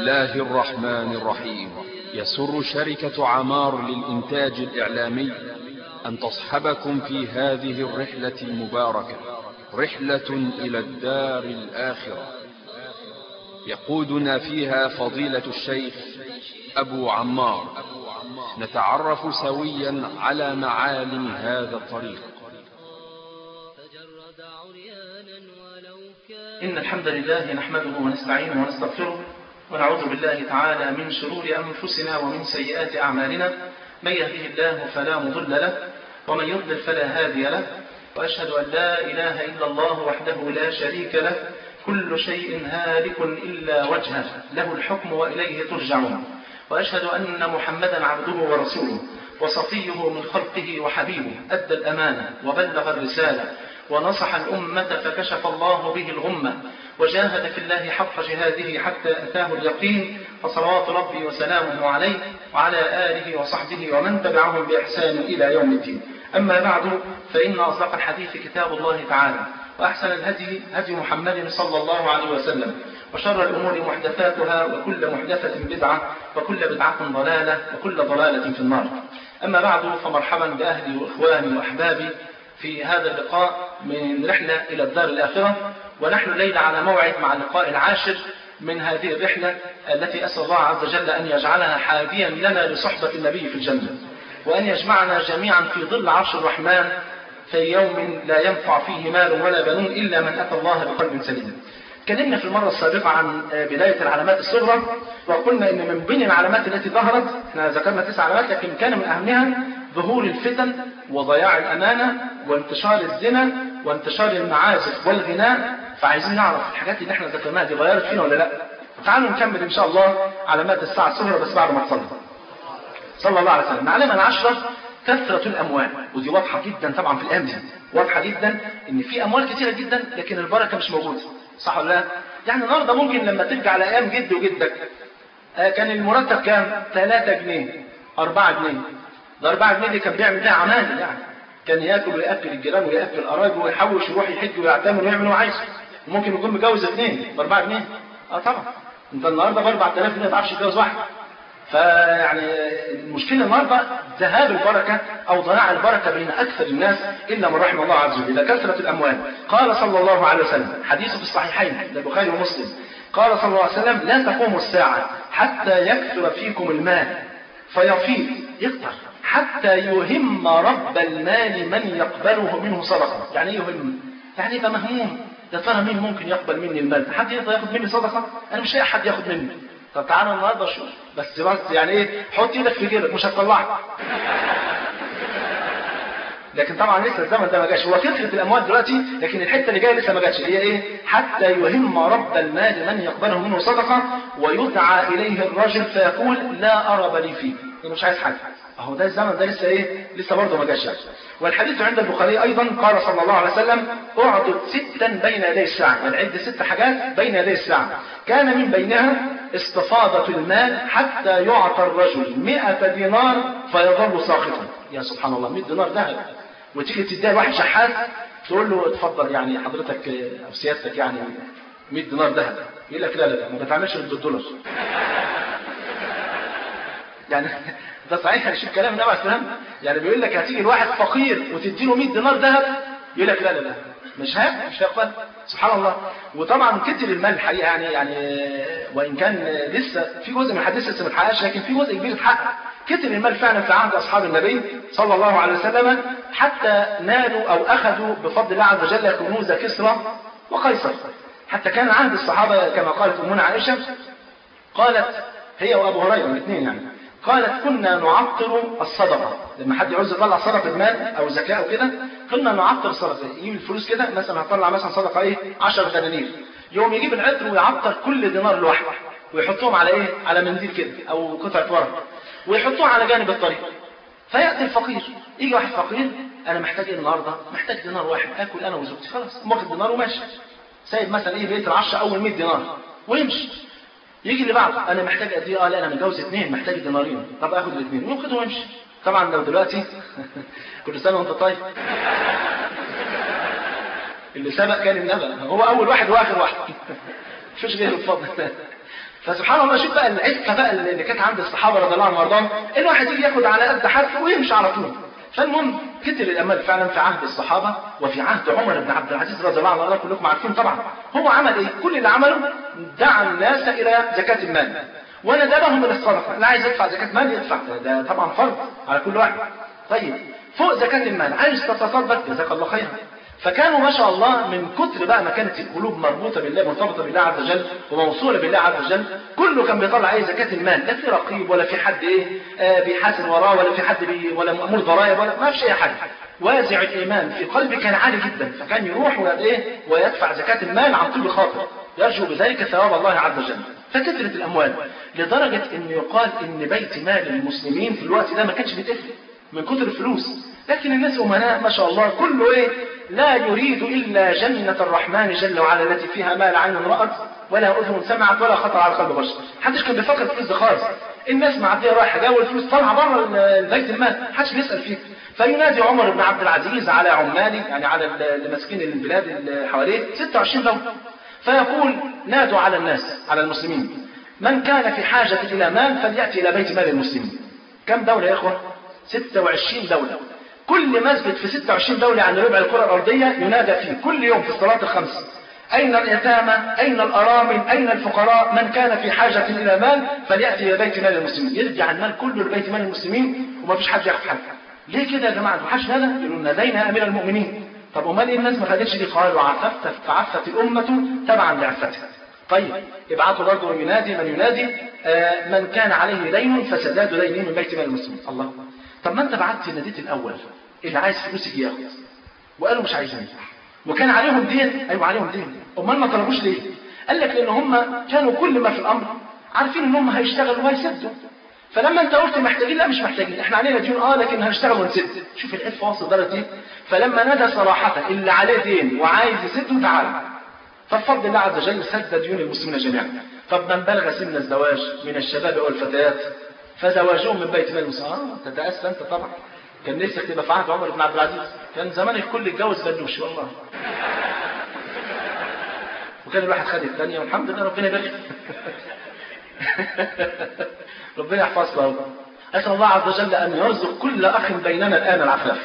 الله الرحمن الرحيم يسر شركة عمار للإنتاج الإعلامي أن تصحبكم في هذه الرحلة المباركة رحلة إلى الدار الآخرة يقودنا فيها فضيلة الشيخ أبو عمار نتعرف سويا على معالم هذا الطريق إن الحمد لله نحمده ونستعينه ونستغفره ونعوذ بالله تعالى من شرور أنفسنا ومن سيئات أعمالنا من يهده الله فلا مضل له ومن يضلل فلا هادي له وأشهد أن لا إله إلا الله وحده لا شريك له كل شيء هالك إلا وجهه له الحكم وإليه ترجعون وأشهد أن محمدا عبده ورسوله وصفيه من خلقه وحبيبه أدى الأمانة وبلغ الرسالة ونصح الأمة فكشف الله به الغمة وجاهد في الله حق جهاده حتى أتاه اليقين فصلوات ربي وسلامه عليه وعلى آله وصحبه ومن تبعهم بإحسان إلى يوم الدين أما بعد فإن أصدق الحديث كتاب الله تعالى وأحسن الهدي هدي محمد صلى الله عليه وسلم وشر الأمور محدثاتها وكل محدثة بدعة وكل بدعة ضلالة وكل ضلالة في النار أما بعد فمرحبا بأهلي وإخواني وأحبابي في هذا اللقاء من رحلة إلى الدار الآخرة ونحن الليلة على موعد مع اللقاء العاشر من هذه الرحلة التي أسأل الله عز وجل أن يجعلها حاديا لنا لصحبة النبي في الجنة وأن يجمعنا جميعا في ظل عرش الرحمن في يوم لا ينفع فيه مال ولا بنون إلا من أتى الله بقلب سليم تكلمنا في المرة السابقة عن بداية العلامات الصغرى وقلنا إن من بين العلامات التي ظهرت احنا ذكرنا تسع علامات لكن كان من أهمها ظهور الفتن وضياع الأمانة وانتشار الزنا وانتشار المعازف والغناء فعايزين نعرف الحاجات اللي احنا ذكرناها دي غيرت فينا ولا لا تعالوا نكمل إن شاء الله علامات الساعة الصغرى بس بعد ما تصلي صلى الله عليه وسلم العلامة العشرة كثرة الأموال ودي واضحة جدا طبعا في الأيام دي واضحة جدا إن في أموال كثيرة جدا لكن البركة مش موجودة صح ولا لا؟ يعني النهارده ممكن لما ترجع على أيام جد وجدك آه كان المرتب كام؟ 3 جنيه 4 جنيه ده 4 جنيه اللي كان بيعمل بيها عمال يعني كان ياكل وياكل الجيران وياكل قرايبه ويحوش يروح يحج ويعتمر ويعمل اللي هو عايزه وممكن يكون متجوز اثنين ب 4 جنيه اه طبعا انت النهارده ب 4000 جنيه ما تعرفش تتجوز واحد فيعني المشكلة النهاردة ذهاب البركة أو ضياع البركة بين أكثر الناس إلا من رحم الله عز وجل كثرة الأموال قال صلى الله عليه وسلم حديث في الصحيحين البخاري ومسلم قال صلى الله عليه وسلم لا تقوم الساعة حتى يكثر فيكم المال فيفيض يكثر حتى يهم رب المال من يقبله منه صدقة يعني ايه يهم يعني يبقى مهموم يا ترى مين ممكن يقبل مني المال حد يقدر ياخد مني صدقة انا مش لاقي حد ياخد مني طب تعالى النهارده شوف بس بس يعني ايه حط ايدك في جيبك مش هتطلعها لكن طبعا لسه الزمن ده ما جاش هو كثره الاموال دلوقتي لكن الحته اللي جايه لسه ما جاتش هي ايه حتى يهم رب المال من يقبله منه صدقه ويدعى اليه الرجل فيقول لا ارب لي فيه يعني مش عايز حاجه اهو ده الزمن ده لسه ايه لسه برضه ما جاش والحديث عند البخاري ايضا قال صلى الله عليه وسلم اعطت ستا بين يدي الساعه يعني عد ست حاجات بين يدي الساعه كان من بينها استفاضة المال حتى يعطى الرجل مئة دينار فيظل ساخطا يا سبحان الله 100 دينار ذهب وتيجي تديها لواحد شحات تقول له اتفضل يعني حضرتك او سيادتك يعني 100 دينار ذهب يقول لك لا لا لا ما بتعملش بالدولار يعني ده صحيح هنشوف كلام النبي عليه السلام يعني بيقول لك هتيجي لواحد فقير وتدي له 100 دينار ذهب يقول لك لا لا لا مش هيقبل مش هيقبل سبحان الله وطبعا كتر المال الحقيقه يعني يعني وان كان لسه في جزء من الحديث لسه ما اتحققش لكن في جزء كبير اتحقق كتر المال فعلا في عهد اصحاب النبي صلى الله عليه وسلم حتى نالوا او اخذوا بفضل الله عز وجل كنوز كسرى وقيصر حتى كان عهد الصحابه كما قالت امنا عائشه قالت هي وابو هريره الاثنين يعني قالت كنا نعطر الصدقه لما حد يعوز يطلع صدقه مال او زكاه او كده كنا نعطر الصدقه يجيب الفلوس كده مثلا هطلع مثلا صدقه ايه 10 دنانير يوم يجيب العطر ويعطر كل دينار لوحده ويحطهم على ايه على منديل كده او قطعه ورق ويحطوه على جانب الطريق فياتي الفقير يجي واحد فقير انا محتاج ايه النهارده محتاج دينار واحد اكل انا وزوجتي خلاص واخد دينار وماشي سايب مثلا ايه بيت العشره اول 100 دينار ويمشي يجي اللي بعده انا محتاج قد ايه اه لا انا متجوز اثنين محتاج دينارين طب اخد الاثنين وياخده ويمشي طبعا لو دلوقتي كل سنه وانت طيب اللي سبق كان النبأ هو اول واحد واخر واحد مفيش غيره بفضل فسبحان الله شوف بقى العفه بقى اللي كانت عند الصحابه رضي الله عنهم وارضاهم الواحد يجي ياخد على قد حاجته ويمشي على طول فالمهم كتر الامال فعلا في عهد الصحابه وفي عهد عمر بن عبد العزيز رضي الله عنه كلكم عارفين طبعا هو عمل ايه؟ كل اللي عمله دعا الناس الى زكاه المال وندبهم الى الصدقه اللي عايز يدفع زكاه مال يدفع ده طبعا فرض على كل واحد طيب فوق زكاه المال عايز تتصدق جزاك الله خيرا فكانوا ما شاء الله من كتر بقى ما كانت القلوب مربوطه بالله مرتبطه بالله عز وجل وموصوله بالله عز وجل كله كان بيطلع ايه زكاه المال لا في رقيب ولا في حد ايه آه بيحاسب وراه ولا في حد بي ولا مأمور ضرائب ولا ما فيش اي حاجه وازع الايمان في قلبه كان عالي جدا فكان يروح وايه ويدفع زكاه المال عن طيب خاطر يرجو بذلك ثواب الله عز وجل فكثرت الاموال لدرجه ان يقال ان بيت مال المسلمين في الوقت ده ما كانش بيتقفل من كتر الفلوس لكن الناس امناء ما شاء الله كله ايه لا يريد الا جنة الرحمن جل وعلا التي فيها ما لا عين رأت ولا اذن سمعت ولا خطر على قلب بشر محدش كان بيفكر في الفلوس دي خالص الناس معديه رايحه جايه والفلوس طالعه بره بيت المال محدش بيسال فيه فينادي عمر بن عبد العزيز على عماله يعني على اللي ماسكين البلاد اللي حواليه 26 دوله فيقول نادوا على الناس على المسلمين من كان في حاجة إلى مال فليأتي إلى بيت مال المسلمين كم دولة يا إخوة 26 دولة كل مسجد في 26 دولة عن ربع الكرة الأرضية ينادى فيه كل يوم في الصلاة الخمس أين اليتامى أين الأرامل أين الفقراء من كان في حاجة إلى مال فليأتي إلى بيت مال المسلمين يرجع المال كله لبيت مال المسلمين وما فيش حد ياخد حاجة ليه كده يا جماعة ما حدش نادى يقولوا نادينا أمير المؤمنين طب امال ايه الناس ما خدتش دي قالوا عففت فعفت الامه تبعا لعفتها طيب ابعثوا برضه ينادي من ينادي آه من كان عليه دين فسداد دينه من بيت مال المسلمين الله طب ما انت بعت ناديت الاول اللي عايز فلوس يجي ياخد وقالوا مش عايزين وكان عليهم دين ايوه عليهم دين امال ما طلبوش ليه قال لك لان هم كانوا كل ما في الامر عارفين ان هم هيشتغلوا وهيسدوا فلما انت قلت محتاجين لا مش محتاجين احنا علينا ديون اه لكن هنشتغل ونسد شوف العلف واصل درجه ايه فلما نادى صراحه اللي عليه دين وعايز يسد تعالى فبفضل الله عز وجل سد ديون المسلمين جميعا طب من بلغ سن الزواج من الشباب والفتيات فزواجهم من بيت مال المسلمين اه تتاسى انت طبعا كان نفسك تبقى في عهد عمر بن عبد العزيز كان زمان الكل اتجوز بلوش والله وكان الواحد خد الثانيه والحمد لله ربنا يبارك ربنا يحفظنا رب. أسأل الله عز وجل أن يرزق كل أخ بيننا الآن العفاف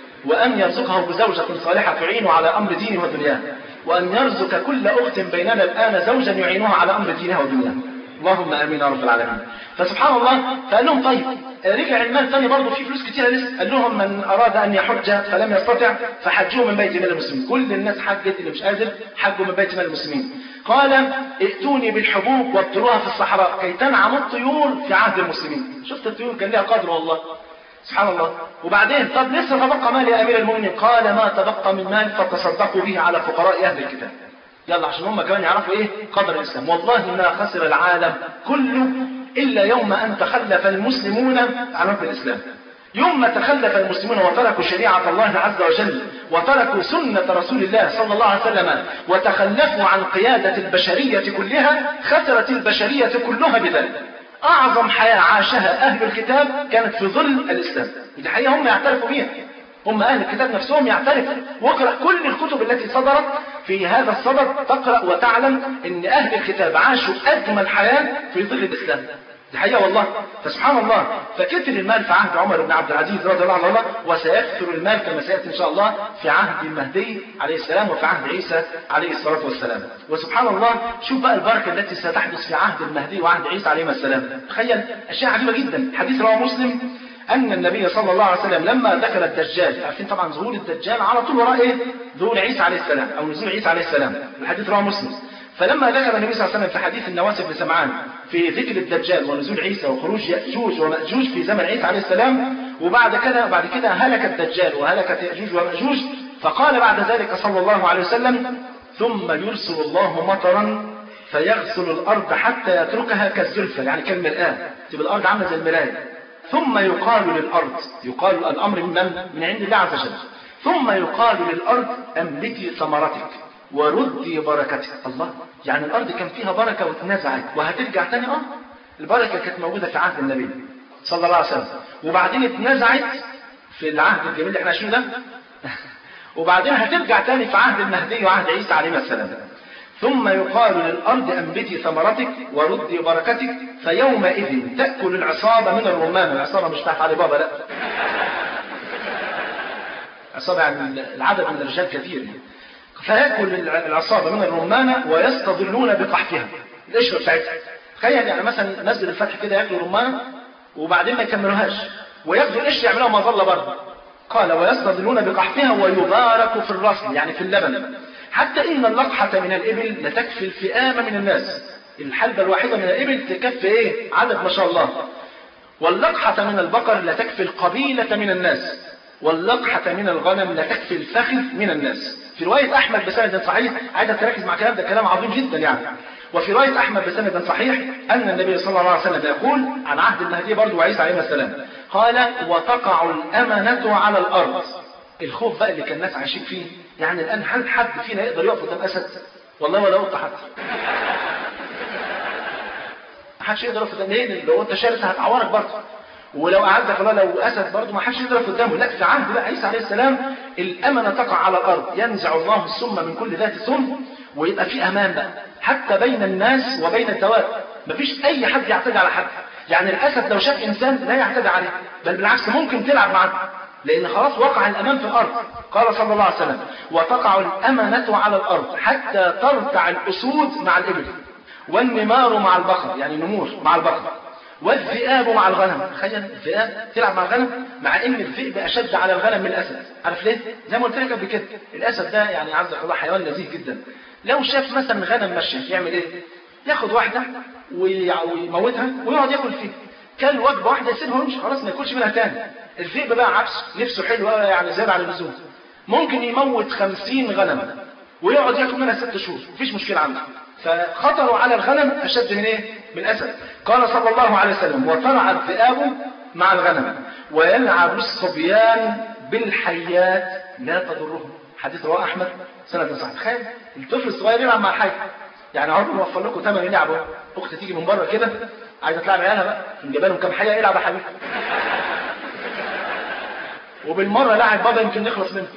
وأن يرزقه بزوجة صالحة تعينه على أمر دينه ودنياه وأن يرزق كل أخت بيننا الآن زوجا يعينها على أمر دينها ودنياها اللهم امين يا رب العالمين فسبحان الله فقال لهم طيب رجع المال ثاني برضه في فلوس كتيره لسه قال لهم من اراد ان يحج فلم يستطع فحجوه من بيت مال المسلمين كل الناس حجت اللي مش قادر حجوا من بيت مال المسلمين قال ائتوني بالحبوب وابتلوها في الصحراء كي تنعم الطيور في عهد المسلمين شفت الطيور كان لها قدر والله سبحان الله وبعدين طب لسه تبقى مال يا امير المؤمنين قال ما تبقى من مال فتصدقوا به على فقراء اهل الكتاب يلا عشان هم كمان يعرفوا ايه قدر الاسلام والله ما خسر العالم كله الا يوم ان تخلف المسلمون عن رب الاسلام يوم ما تخلف المسلمون وتركوا شريعة الله عز وجل وتركوا سنة رسول الله صلى الله عليه وسلم وتخلفوا عن قيادة البشرية كلها خسرت البشرية كلها بذلك أعظم حياة عاشها أهل الكتاب كانت في ظل الإسلام دي حقيقة هم يعترفوا بيها هم أهل الكتاب نفسهم يعترفوا واقرأ كل الكتب التي صدرت في هذا الصدد تقرأ وتعلم أن أهل الكتاب عاشوا أجمل حياة في ظل الإسلام دي حقيقة والله فسبحان الله فكثر المال في عهد عمر بن عبد العزيز رضي الله عنه وسيكثر المال كما سيأتي إن شاء الله في عهد المهدي عليه السلام وفي عهد عيسى عليه الصلاة والسلام وسبحان الله شوف بقى البركة التي ستحدث في عهد المهدي وعهد عيسى عليهما السلام تخيل أشياء عجيبة جدا حديث رواه مسلم أن النبي صلى الله عليه وسلم لما ذكر الدجال عارفين طبعا ظهور الدجال على طول وراء إيه؟ ظهور عيسى عليه السلام أو نزول عيسى عليه السلام الحديث رواه مسلم فلما ذكر النبي صلى الله عليه وسلم في حديث النواس بن سمعان في ذكر الدجال ونزول عيسى وخروج يأجوج ومأجوج في زمن عيسى عليه السلام وبعد كده بعد كده هلك الدجال وهلكت يأجوج ومأجوج فقال بعد ذلك صلى الله عليه وسلم ثم يرسل الله مطرا فيغسل الأرض حتى يتركها كالزلفة يعني كالمرآة تبقى الأرض عاملة زي المراية ثم يقال للأرض يقال الأمر من من؟ من عند الله عز وجل ثم يقال للأرض أملكي ثمرتك وردي بركتك الله يعني الأرض كان فيها بركة واتنزعت وهترجع تاني اه البركة كانت موجودة في عهد النبي صلى الله عليه وسلم وبعدين اتنزعت في العهد الجميل اللي احنا عايشينه ده وبعدين هترجع تاني في عهد المهدي وعهد عيسى عليه السلام ثم يقال للأرض أنبتي ثمرتك وردي بركتك فيومئذ تأكل العصابة من الرمان العصابة مش تحت علي بابا لا عصابة يعني العدد من الرجال كثير فيأكل العصابة من الرمانة ويستظلون بقحفها القشرة بتاعتها تخيل يعني مثلا مسجد الفتح كده ياكلوا رمانة وبعدين ما يكملوهاش وياخدوا القشر يعملوها مظلة برضه قال ويستظلون بقحفها ويبارك في الرسل يعني في اللبن حتى إن اللقحة من الإبل لتكفي الفئام من الناس الحلبة الواحدة من الإبل تكفي إيه عدد ما شاء الله واللقحة من البقر لتكفي القبيلة من الناس واللقحة من الغنم لتكفي الفخذ من الناس في رواية أحمد بسند صحيح عايزك تركز مع كلام ده كلام عظيم جدا يعني وفي رواية أحمد بسند صحيح أن النبي صلى الله عليه وسلم يقول عن عهد المهدي برضه وعيسى عليه السلام قال وتقع الأمنة على الأرض الخوف بقى اللي كان الناس عايشين فيه يعني الآن هل حد فينا يقدر يقف قدام أسد والله ولا قطة حتى محدش يقدر يقف قدام ليه لو انت شرس هتعورك برضه ولو أعزك الله لو أسد برضه ما حدش يقدر قدامه لا في عهد بقى عيسى عليه السلام الأمنة تقع على الأرض ينزع الله السم من كل ذات سم ويبقى في أمان بقى حتى بين الناس وبين الدواب مفيش أي حد يعتدي على حد يعني الأسد لو شاف إنسان لا يعتدي عليه بل بالعكس ممكن تلعب معاه لأن خلاص وقع الأمان في الأرض قال صلى الله عليه وسلم وتقع الأمنة على الأرض حتى ترتع الأسود مع الإبل والنمار مع البقر يعني نمور مع البقر والذئاب مع الغنم تخيل الذئاب تلعب مع الغنم مع ان الذئب اشد على الغنم من الاسد عارف ليه زي ما قلت لك قبل كده الاسد ده يعني عزك الله حيوان نزيه جدا لو شاف مثلا غنم ماشيه يعمل ايه ياخد واحده ويموتها ويقعد ياكل فيها كل وجبه واحده يسيبها ويمشي خلاص ما ياكلش منها تاني الذئب بقى عكس نفسه حلو يعني زياده عن اللزوم ممكن يموت خمسين غنم ويقعد ياكل منها ست شهور مفيش مشكله عنده فخطروا على الغنم اشد من ايه من الاسد قال صلى الله عليه وسلم وطلع الذئاب مع الغنم ويلعب الصبيان بالحيات لا تضرهم حديث رواه احمد سند صحيح تخيل الطفل الصغير يلعب مع الحي يعني عمرو موفر لكم ثمن يلعبوا اخت تيجي من بره كده عايزه تلعب عيالها بقى نجيب لهم كام حيه يلعب يا حبيبي وبالمره لاعب بابا يمكن نخلص منه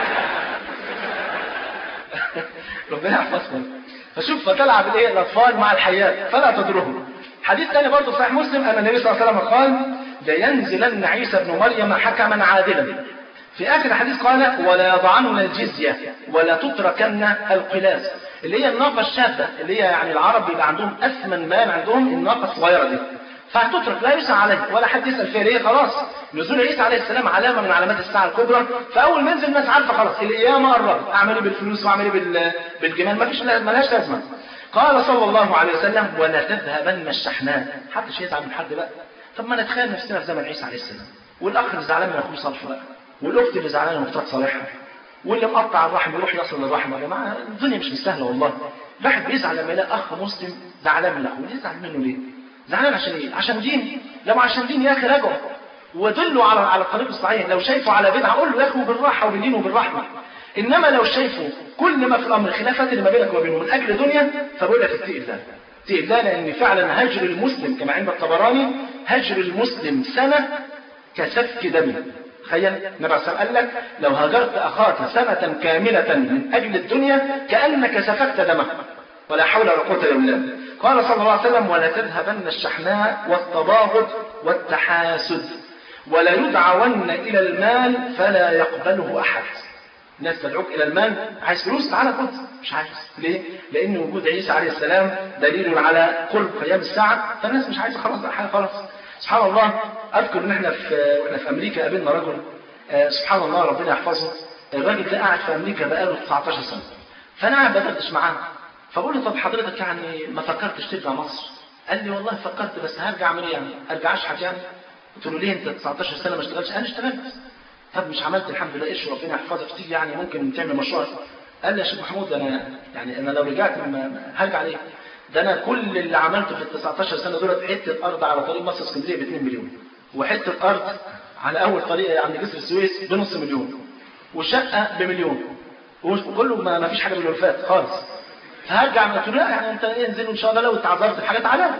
ربنا يحفظكم فشوف فتلعب الايه الاطفال مع الحيات فلا تضرهم حديث ثاني برضه صحيح مسلم ان النبي صلى الله عليه وسلم قال لينزلن عيسى ابن مريم حكما عادلا في اخر الحديث قال ولا يضعن الجزيه ولا تتركن القلاس اللي هي الناقه الشابه اللي هي يعني العرب بيبقى عندهم اثمن مال عندهم الناقه الصغيره دي فهتترك لا يسعى عليه ولا حد يسال فيها ليه خلاص نزول عيسى عليه السلام علامه من علامات الساعه الكبرى فاول ما ينزل الناس عارفه خلاص القيامه قربت اعمل ايه بالفلوس واعمل ايه بال... بالجمال ما فيش ملهاش لازمه قال صلى الله عليه وسلم ولا تذهبن الشحناء محدش يزعل من حد بقى طب ما نتخيل نفسنا في زمن عيسى عليه السلام والاخ اللي زعلان من اخوه صالح بقى والاخت اللي زعلانه من اختها صالحه واللي مقطع الرحم يروح يصل للرحم يا جماعه الدنيا مش مستاهله والله الواحد بيزعل لما يلاقي اخ مسلم زعلان من اخوه يزعل منه ليه؟ زعلان عشان ايه؟ عشان دين لو عشان دين يا اخي راجعوا ودله على على الطريق الصحيح لو شايفه على بدعه قول له يا اخي بالراحه وبالدين وبالرحمه انما لو شايفه كل ما في الامر خلافات اللي ما بينك وبينه من اجل دنيا فبقول لك اتقي الله اتقي الله لان فعلا هجر المسلم كما عند الطبراني هجر المسلم سنه كسفك دم تخيل النبي عليه قال لك لو هجرت اخاك سنه كامله من اجل الدنيا كانك سفكت دمه ولا حول ولا قوه الا بالله قال صلى الله عليه وسلم ولا تذهبن الشحناء والتباغض والتحاسد ولا يدعون الى المال فلا يقبله احد الناس تدعوك الى المال عايز فلوس تعالى خد مش عايز ليه لان وجود عيسى عليه السلام دليل على قرب قيام الساعه فالناس مش عايزه خلاص حاجه خلاص سبحان الله اذكر ان احنا في واحنا في امريكا قابلنا رجل آه سبحان الله ربنا يحفظه الراجل ده قاعد في امريكا بقاله 19 سنه فانا قاعد بدردش معاه فبقول له طب حضرتك يعني ما فكرتش ترجع مصر قال لي والله فكرت بس هرجع اعمل ايه يعني ارجع اشحت يعني قلت له ليه انت 19 سنه ما اشتغلتش انا اشتغلت طب مش عملت الحمد لله قرش ربنا يحفظك تيجي يعني ممكن تعمل مشروع قال لي يا شيخ محمود انا يعني انا لو رجعت هرجع ليه ده انا كل اللي عملته في ال 19 سنه دولت حته ارض على طريق مصر اسكندريه ب 2 مليون وحته ارض على اول طريق عند جسر السويس بنص مليون وشقه بمليون وكله ما فيش حاجه بالولفات خالص فهرجع قلت له لا يعني انت ايه انزل ان شاء الله لو اتعذرت بحاجه تعالى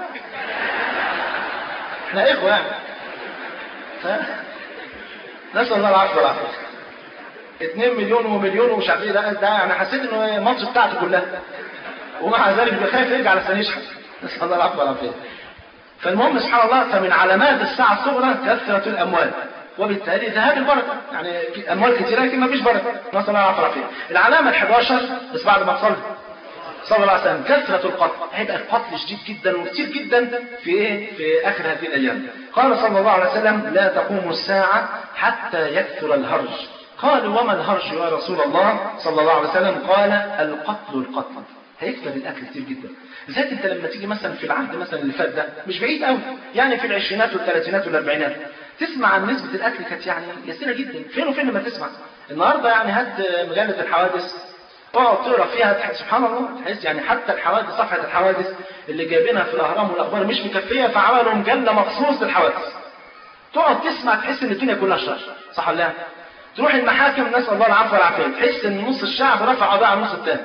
احنا اخوه يعني ف... نسال الله العافيه والعافيه 2 مليون ومليون ومش عارف ايه ده ده يعني حسيت انه الماتش بتاعته كلها ومع ذلك بيخاف يرجع على الثاني يشحن نسال الله العفو والعافيه فالمهم سبحان الله فمن علامات الساعه الصغرى كثره الاموال وبالتالي ذهاب البركه يعني اموال كثيره لكن ما فيش بركه نسال الله العفو والعافيه العلامه ال11 بس بعد ما تصلي صلى الله عليه وسلم كثرة القتل هيبقى القتل شديد جدا وكثير جدا في ايه في اخر هذه الايام قال صلى الله عليه وسلم لا تقوم الساعة حتى يكثر الهرج قالوا وما الهرج يا رسول الله صلى الله عليه وسلم قال القتل القتل هيكثر الاكل كتير جدا لذلك انت لما تيجي مثلا في العهد مثلا اللي فات ده مش بعيد قوي يعني في العشرينات والثلاثينات والاربعينات تسمع عن نسبة الاكل كانت يعني يسيرة جدا فين وفين لما تسمع النهارده يعني هات مجلة الحوادث تقعد تقرا فيها سبحان الله تحس يعني حتى الحوادث صفحه الحوادث اللي جايبينها في الاهرام والاخبار مش مكفيه فعملوا مجله مخصوص للحوادث تقعد تسمع تحس ان الدنيا كلها شر صح ولا لا؟ تروح المحاكم نسال الله العفو والعافيه تحس ان نص الشعب رفع قضايا على النص الثاني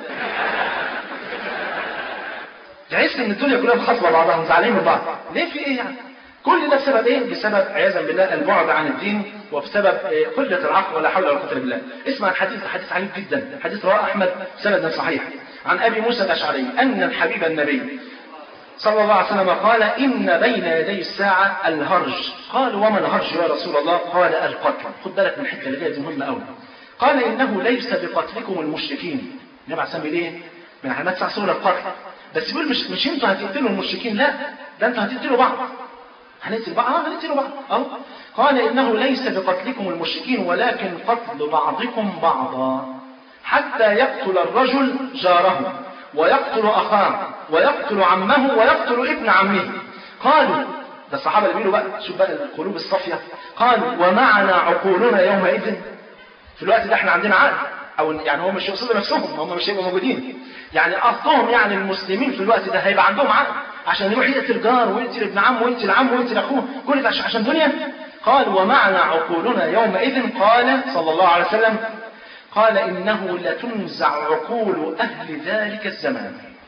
تحس ان الدنيا كلها مخاصمه بعضها زعلانين من بعض ليه في ايه يعني كل ده بسبب ايه بسبب عياذا بالله البعد عن الدين وبسبب قله العقل ولا حول ولا قوه الا بالله اسمع الحديث حديث عجيب جدا حديث رواه احمد سند صحيح عن ابي موسى الاشعري ان الحبيب النبي صلى الله عليه وسلم قال ان بين يدي الساعه الهرج قال وما الهرج يا رسول الله قال القتل خد بالك من الحته اللي جايه دي مهمه قوي قال انه ليس بقتلكم المشركين النبي عليه الصلاه ايه من علامات ساعه صوره القتل بس بيقول مش مش انتوا هتقتلوا المشركين لا ده انتوا هتقتلوا بعض هنقتل بعض اه هنقتل بعض اه قال انه ليس بقتلكم المشركين ولكن قتل بعضكم بعضا حتى يقتل الرجل جاره ويقتل اخاه ويقتل عمه ويقتل ابن عمه قالوا ده الصحابه اللي بيقولوا بقى شوف بقى القلوب الصافيه قال ومعنا عقولنا يومئذ في الوقت ده احنا عندنا عقل او يعني هم مش يقصدوا نفسهم هم مش هيبقوا موجودين يعني قصدهم يعني المسلمين في الوقت ده هيبقى عندهم عقل عشان يروح يقتل جار ويقتل ابن عم ويقتل عم ويقتل اخوه كل ده عشان دنيا قال ومعنا عقولنا يومئذ قال صلى الله عليه وسلم قال انه لتنزع عقول اهل ذلك الزمان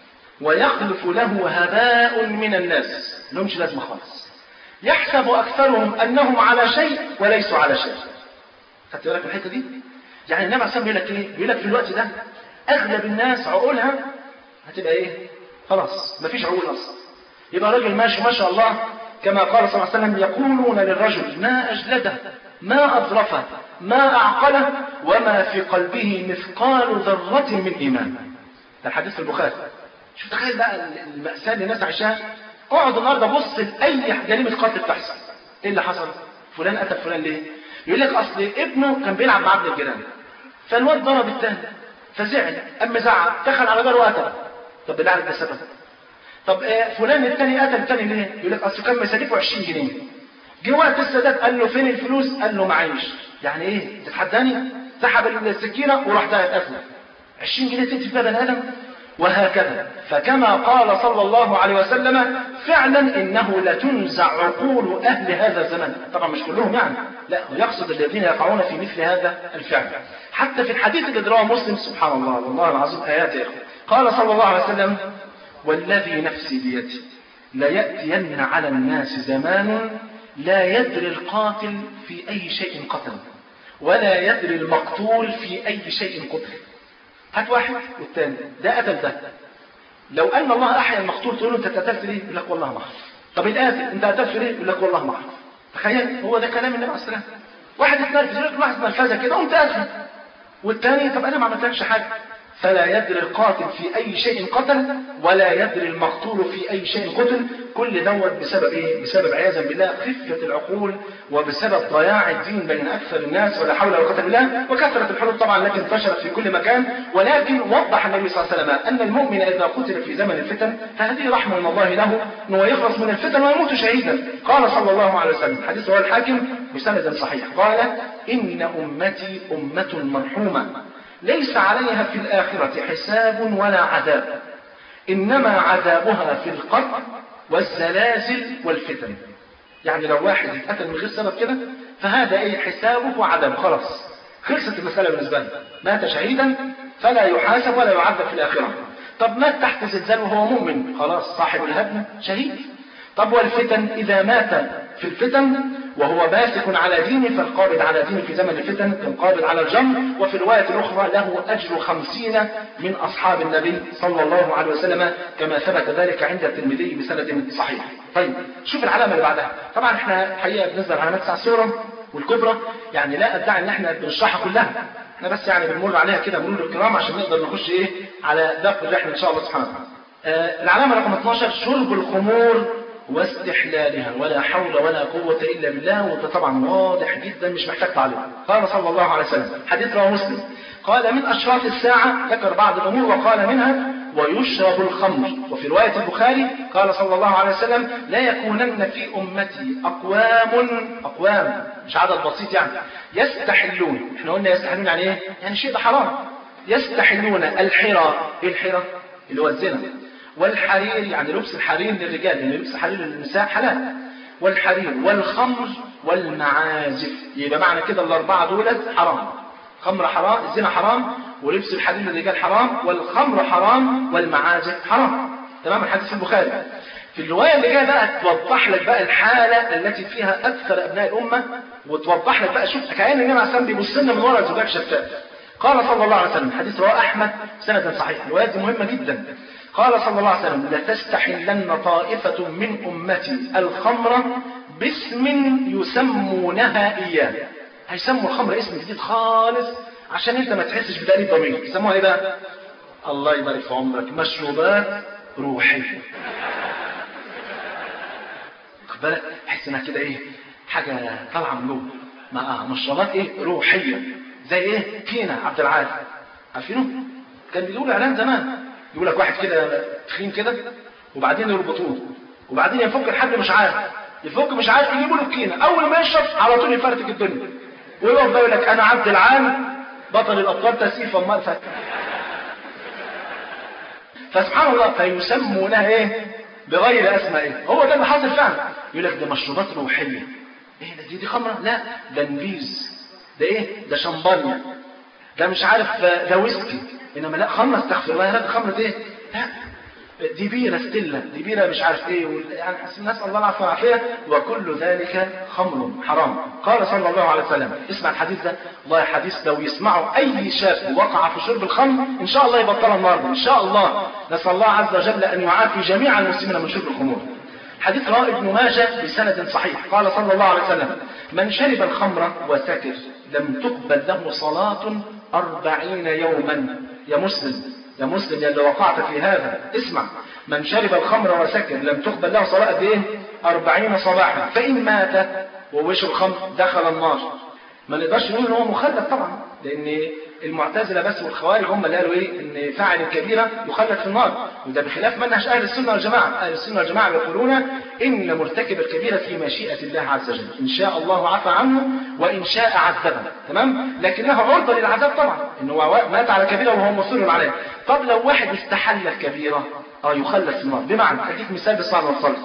ويخلف له هباء من الناس لهمش لازمه خالص يحسب اكثرهم انهم على شيء وليسوا على شيء خدت بالك من الحته دي يعني النبي عليه الصلاه والسلام بيقول لك ايه بيقول لك في الوقت ده اغلب الناس عقولها هتبقى ايه خلاص مفيش عقول اصلا يبقى راجل ماشي ما شاء الله كما قال صلى الله عليه وسلم يقولون للرجل ما اجلده ما اظرفه ما اعقله وما في قلبه مثقال ذره من ايمان ده الحديث في البخاري شوف تخيل بقى المأساة اللي الناس عايشاها اقعد النهارده بص لاي جريمه قتل بتحصل ايه اللي حصل فلان قتل فلان ليه يقول لك اصل ابنه كان بيلعب مع ابن الجيران فالواد ضرب الثاني فزعل اما زعق دخل على جاره وقتل طب بالله عليك ده سبب طب آه فلان الثاني قتل الثاني ليه يقول لك اصل كان مسالفه 20 جنيه جه وقت السادات قال له فين الفلوس قال له معيش يعني ايه تتحداني سحب السكينه وراح ده قتله 20 جنيه تقتل فيها بني ادم وهكذا فكما قال صلى الله عليه وسلم فعلا انه لتنزع عقول اهل هذا الزمان طبعا مش كلهم يعني لا يقصد الذين يقعون في مثل هذا الفعل حتى في الحديث الذي رواه مسلم سبحان الله والله العظيم ايات يا اخوه قال صلى الله عليه وسلم والذي نفسي بيده لياتين على الناس زمان لا يدري القاتل في اي شيء قتل ولا يدري المقتول في اي شيء قتل هات واحد والتاني ده قتل ده لو ان الله احيا المقتول تقول له انت قتلت ليه يقول لك والله ما اعرف طب القاتل انت قتلت ليه يقول لك والله ما اعرف تخيل هو ده كلام النبي عليه الصلاه والسلام واحد اتنرفز يقول لك واحد نرفزه كده قمت قاتل والتاني طب انا ما عملتلكش حاجه فلا يدري القاتل في اي شيء قتل ولا يدري المقتول في اي شيء قتل كل دوت بسبب ايه بسبب عياذا بالله خفه العقول وبسبب ضياع الدين بين اكثر الناس ولا حول ولا قوه الا بالله وكثره الحروب طبعا التي انتشرت في كل مكان ولكن وضح النبي صلى الله عليه وسلم ان المؤمن اذا قتل في زمن الفتن فهذه رحمه من الله له انه يخلص من الفتن ويموت شهيدا قال صلى الله عليه وسلم حديث رواه الحاكم بسند صحيح قال ان امتي امه مرحومه ليس عليها في الآخرة حساب ولا عذاب إنما عذابها في القتل والزلازل والفتن يعني لو واحد اتقتل من غير سبب كده فهذا ايه حسابه وعذابه خلاص خلصت المسألة بالنسبة له مات شهيدا فلا يحاسب ولا يعذب في الآخرة طب مات تحت زلزال وهو مؤمن خلاص صاحب الهدم شهيد طب والفتن إذا مات في الفتن وهو ماسك على دينه فالقابض على دينه في زمن الفتن كالقابض على الجمر وفي الرواية الأخرى له أجر خمسين من أصحاب النبي صلى الله عليه وسلم كما ثبت ذلك عند الترمذي بسند صحيح طيب شوف العلامة اللي بعدها طبعا احنا الحقيقة بالنسبة للعلامات الساعة الصغرى والكبرى يعني لا أدعي ان احنا بنشرحها كلها احنا بس يعني بنمر عليها كده مرور الكرام عشان نقدر نخش ايه على دق الرحلة ان شاء الله سبحانه وتعالى آه العلامة رقم 12 شرب الخمور واستحلالها ولا حول ولا قوة إلا بالله وده طبعا واضح جدا مش محتاج تعليق قال صلى الله عليه وسلم حديث رواه مسلم قال من أشراط الساعة ذكر بعض الأمور وقال منها ويشرب الخمر وفي رواية البخاري قال صلى الله عليه وسلم لا يكونن في أمتي أقوام أقوام مش عدد بسيط يعني يستحلون احنا قلنا يستحلون يعني ايه يعني شيء ده حرام يستحلون الحرى ايه الحرى اللي هو الزنا والحرير يعني لبس الحرير للرجال يعني لبس الحرير للنساء حلال والحرير والخمر والمعازف يبقى معنى كده الأربعة دولت حرام خمر حرام الزنا حرام ولبس الحرير للرجال حرام والخمر حرام والمعازف حرام تمام الحديث في البخاري في الرواية اللي جاية بقى توضح لك بقى الحالة التي فيها أكثر أبناء الأمة وتوضح لك بقى شوف كأن النبي عليه الصلاة بيبص لنا من ورا زجاج شفاف قال صلى الله عليه وسلم حديث رواه أحمد سند صحيح الرواية دي مهمة جدا قال صلى الله عليه وسلم لتستحلن طائفة من أمتي الخمر باسم يسمونها إياه هيسموا الخمر اسم جديد خالص عشان انت ما تحسش بتأنيب ضمير يسموها ايه بقى الله يبارك في عمرك مشروبات روحية خد بالك تحس انها كده ايه حاجة طالعة من جوه مع مشروبات ايه روحية زي ايه كينا عبد العال عارفينه كان بيقول اعلان زمان يقول لك واحد كده تخين كده وبعدين يربطوه وبعدين يفك الحد مش عارف يفك مش عارف يجيبوا له الكينه اول ما يشرب على طول يفرتك الدنيا ويقف بقى يقول لك انا عبد العال بطل الابطال تسيف امال فات فسبحان الله فيسمونها ايه بغير اسمائه هو ده اللي حاصل فعلا يقول لك ده مشروبات روحيه ايه ده دي, دي خمره لا ده نبيذ ده ايه ده شمبانيا ده مش عارف ده ويسكي انما لا خمره استغفر الله لا خمره ايه لا دي بيرة ستيلا دي بيرة مش عارف ايه يعني نسأل الله العافية والعافية وكل ذلك خمر حرام قال صلى الله عليه وسلم اسمع الحديث ده والله حديث لو يسمعه اي شاب وقع في شرب الخمر ان شاء الله يبطلها النهارده ان شاء الله نسأل الله عز وجل ان يعافي جميع المسلمين من شرب الخمور حديث رواه ابن ماجه بسند صحيح قال صلى الله عليه وسلم من شرب الخمر وسكر لم تقبل له صلاة أربعين يوما يا مسلم يا مسلم يا اللي وقعت في هذا اسمع من شرب الخمر وسكر لم تقبل له صلاة قد ايه أربعين صباحا فإن مات وهو يشرب خمر دخل النار ما نقدرش نقول ان هو مخلد طبعا لان المعتزله بس والخوارج هم اللي قالوا ايه ان فاعل الكبيره يخلد في النار وده بخلاف منهج اهل السنه والجماعه اهل السنه والجماعه يقولون ان مرتكب الكبيره في مشيئه الله عز وجل ان شاء الله عفى عنه وان شاء عذبه تمام لكنه عرضه للعذاب طبعا ان هو مات على كبيره وهو مصر عليه طب لو واحد استحل الكبيره اه يخلد في النار بمعنى اديك مثال بالصلاه والصلاه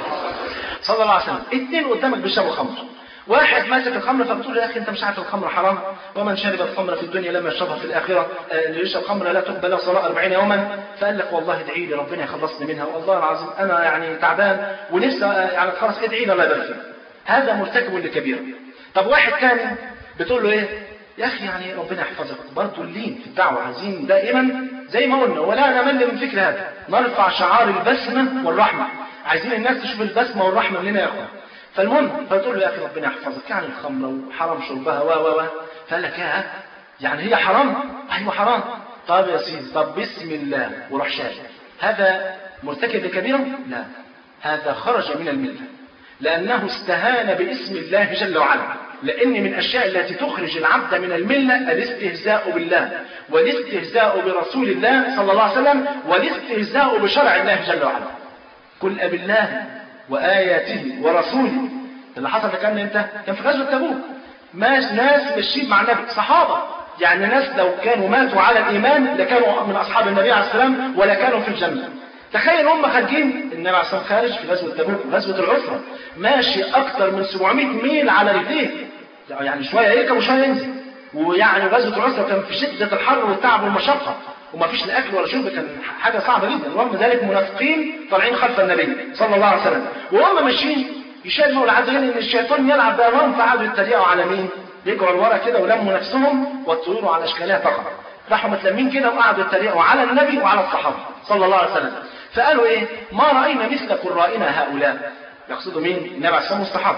صلى الله عليه وسلم اثنين قدامك بيشربوا خمر واحد ماسك الخمر فبتقول يا اخي انت مش عارف الخمر حرام ومن شرب الخمر في الدنيا لم يشربها في الاخره اللي يشرب خمر لا تقبل له صلاه 40 يوما فقال لك والله ادعي لي ربنا يخلصني منها والله العظيم انا يعني تعبان ونفسي يعني خلاص ادعي لي الله يبارك فيك هذا مرتكب لكبيره طب واحد ثاني بتقول له ايه يا اخي يعني ربنا يحفظك برضه اللين في الدعوه عايزين دائما زي ما قلنا ولا نمل من فكر هذا نرفع شعار البسمه والرحمه عايزين الناس تشوف البسمه والرحمه مننا يا اخوان فالمهم فتقول له يا اخي ربنا يحفظك يعني الخمره وحرام شربها و و و فقال لك يا يعني هي حرام ايوه حرام طب يا سيدي طب بسم الله وروح شارب هذا مرتكب لكبيره لا هذا خرج من المله لانه استهان باسم الله جل وعلا لان من الاشياء التي تخرج العبد من المله الاستهزاء بالله والاستهزاء برسول الله صلى الله عليه وسلم والاستهزاء بشرع الله جل وعلا قل أب الله وآياته ورسوله اللي حصل كان امتى؟ كان في غزوة تبوك ماش ناس ماشيين مع النبي صحابة يعني ناس لو كانوا ماتوا على الإيمان لكانوا من أصحاب النبي عليه السلام ولا كانوا في الجنة تخيل هم خارجين النبي عليه الصلاه خارج في غزوه تبوك غزوه العسره ماشي اكثر من 700 ميل على رجليه يعني شويه يركب وشويه ينزل ويعني غزوه العسره كان في شده الحر والتعب والمشقه وما فيش لا اكل ولا شرب كان حاجه صعبه جدا ورغم ذلك منافقين طالعين خلف النبي صلى الله عليه وسلم وهم ماشيين يشاء المولى عز وجل ان الشيطان يلعب بأمرهم فقعدوا يتريقوا على مين؟ يجروا لورا كده ولموا نفسهم والطيور على اشكالها تقع راحوا متلمين كده وقعدوا يتريقوا على النبي وعلى الصحابه صلى الله عليه وسلم فقالوا ايه؟ ما راينا مثل قرائنا هؤلاء يقصدوا مين؟ النبي عليه الصلاه والصحابه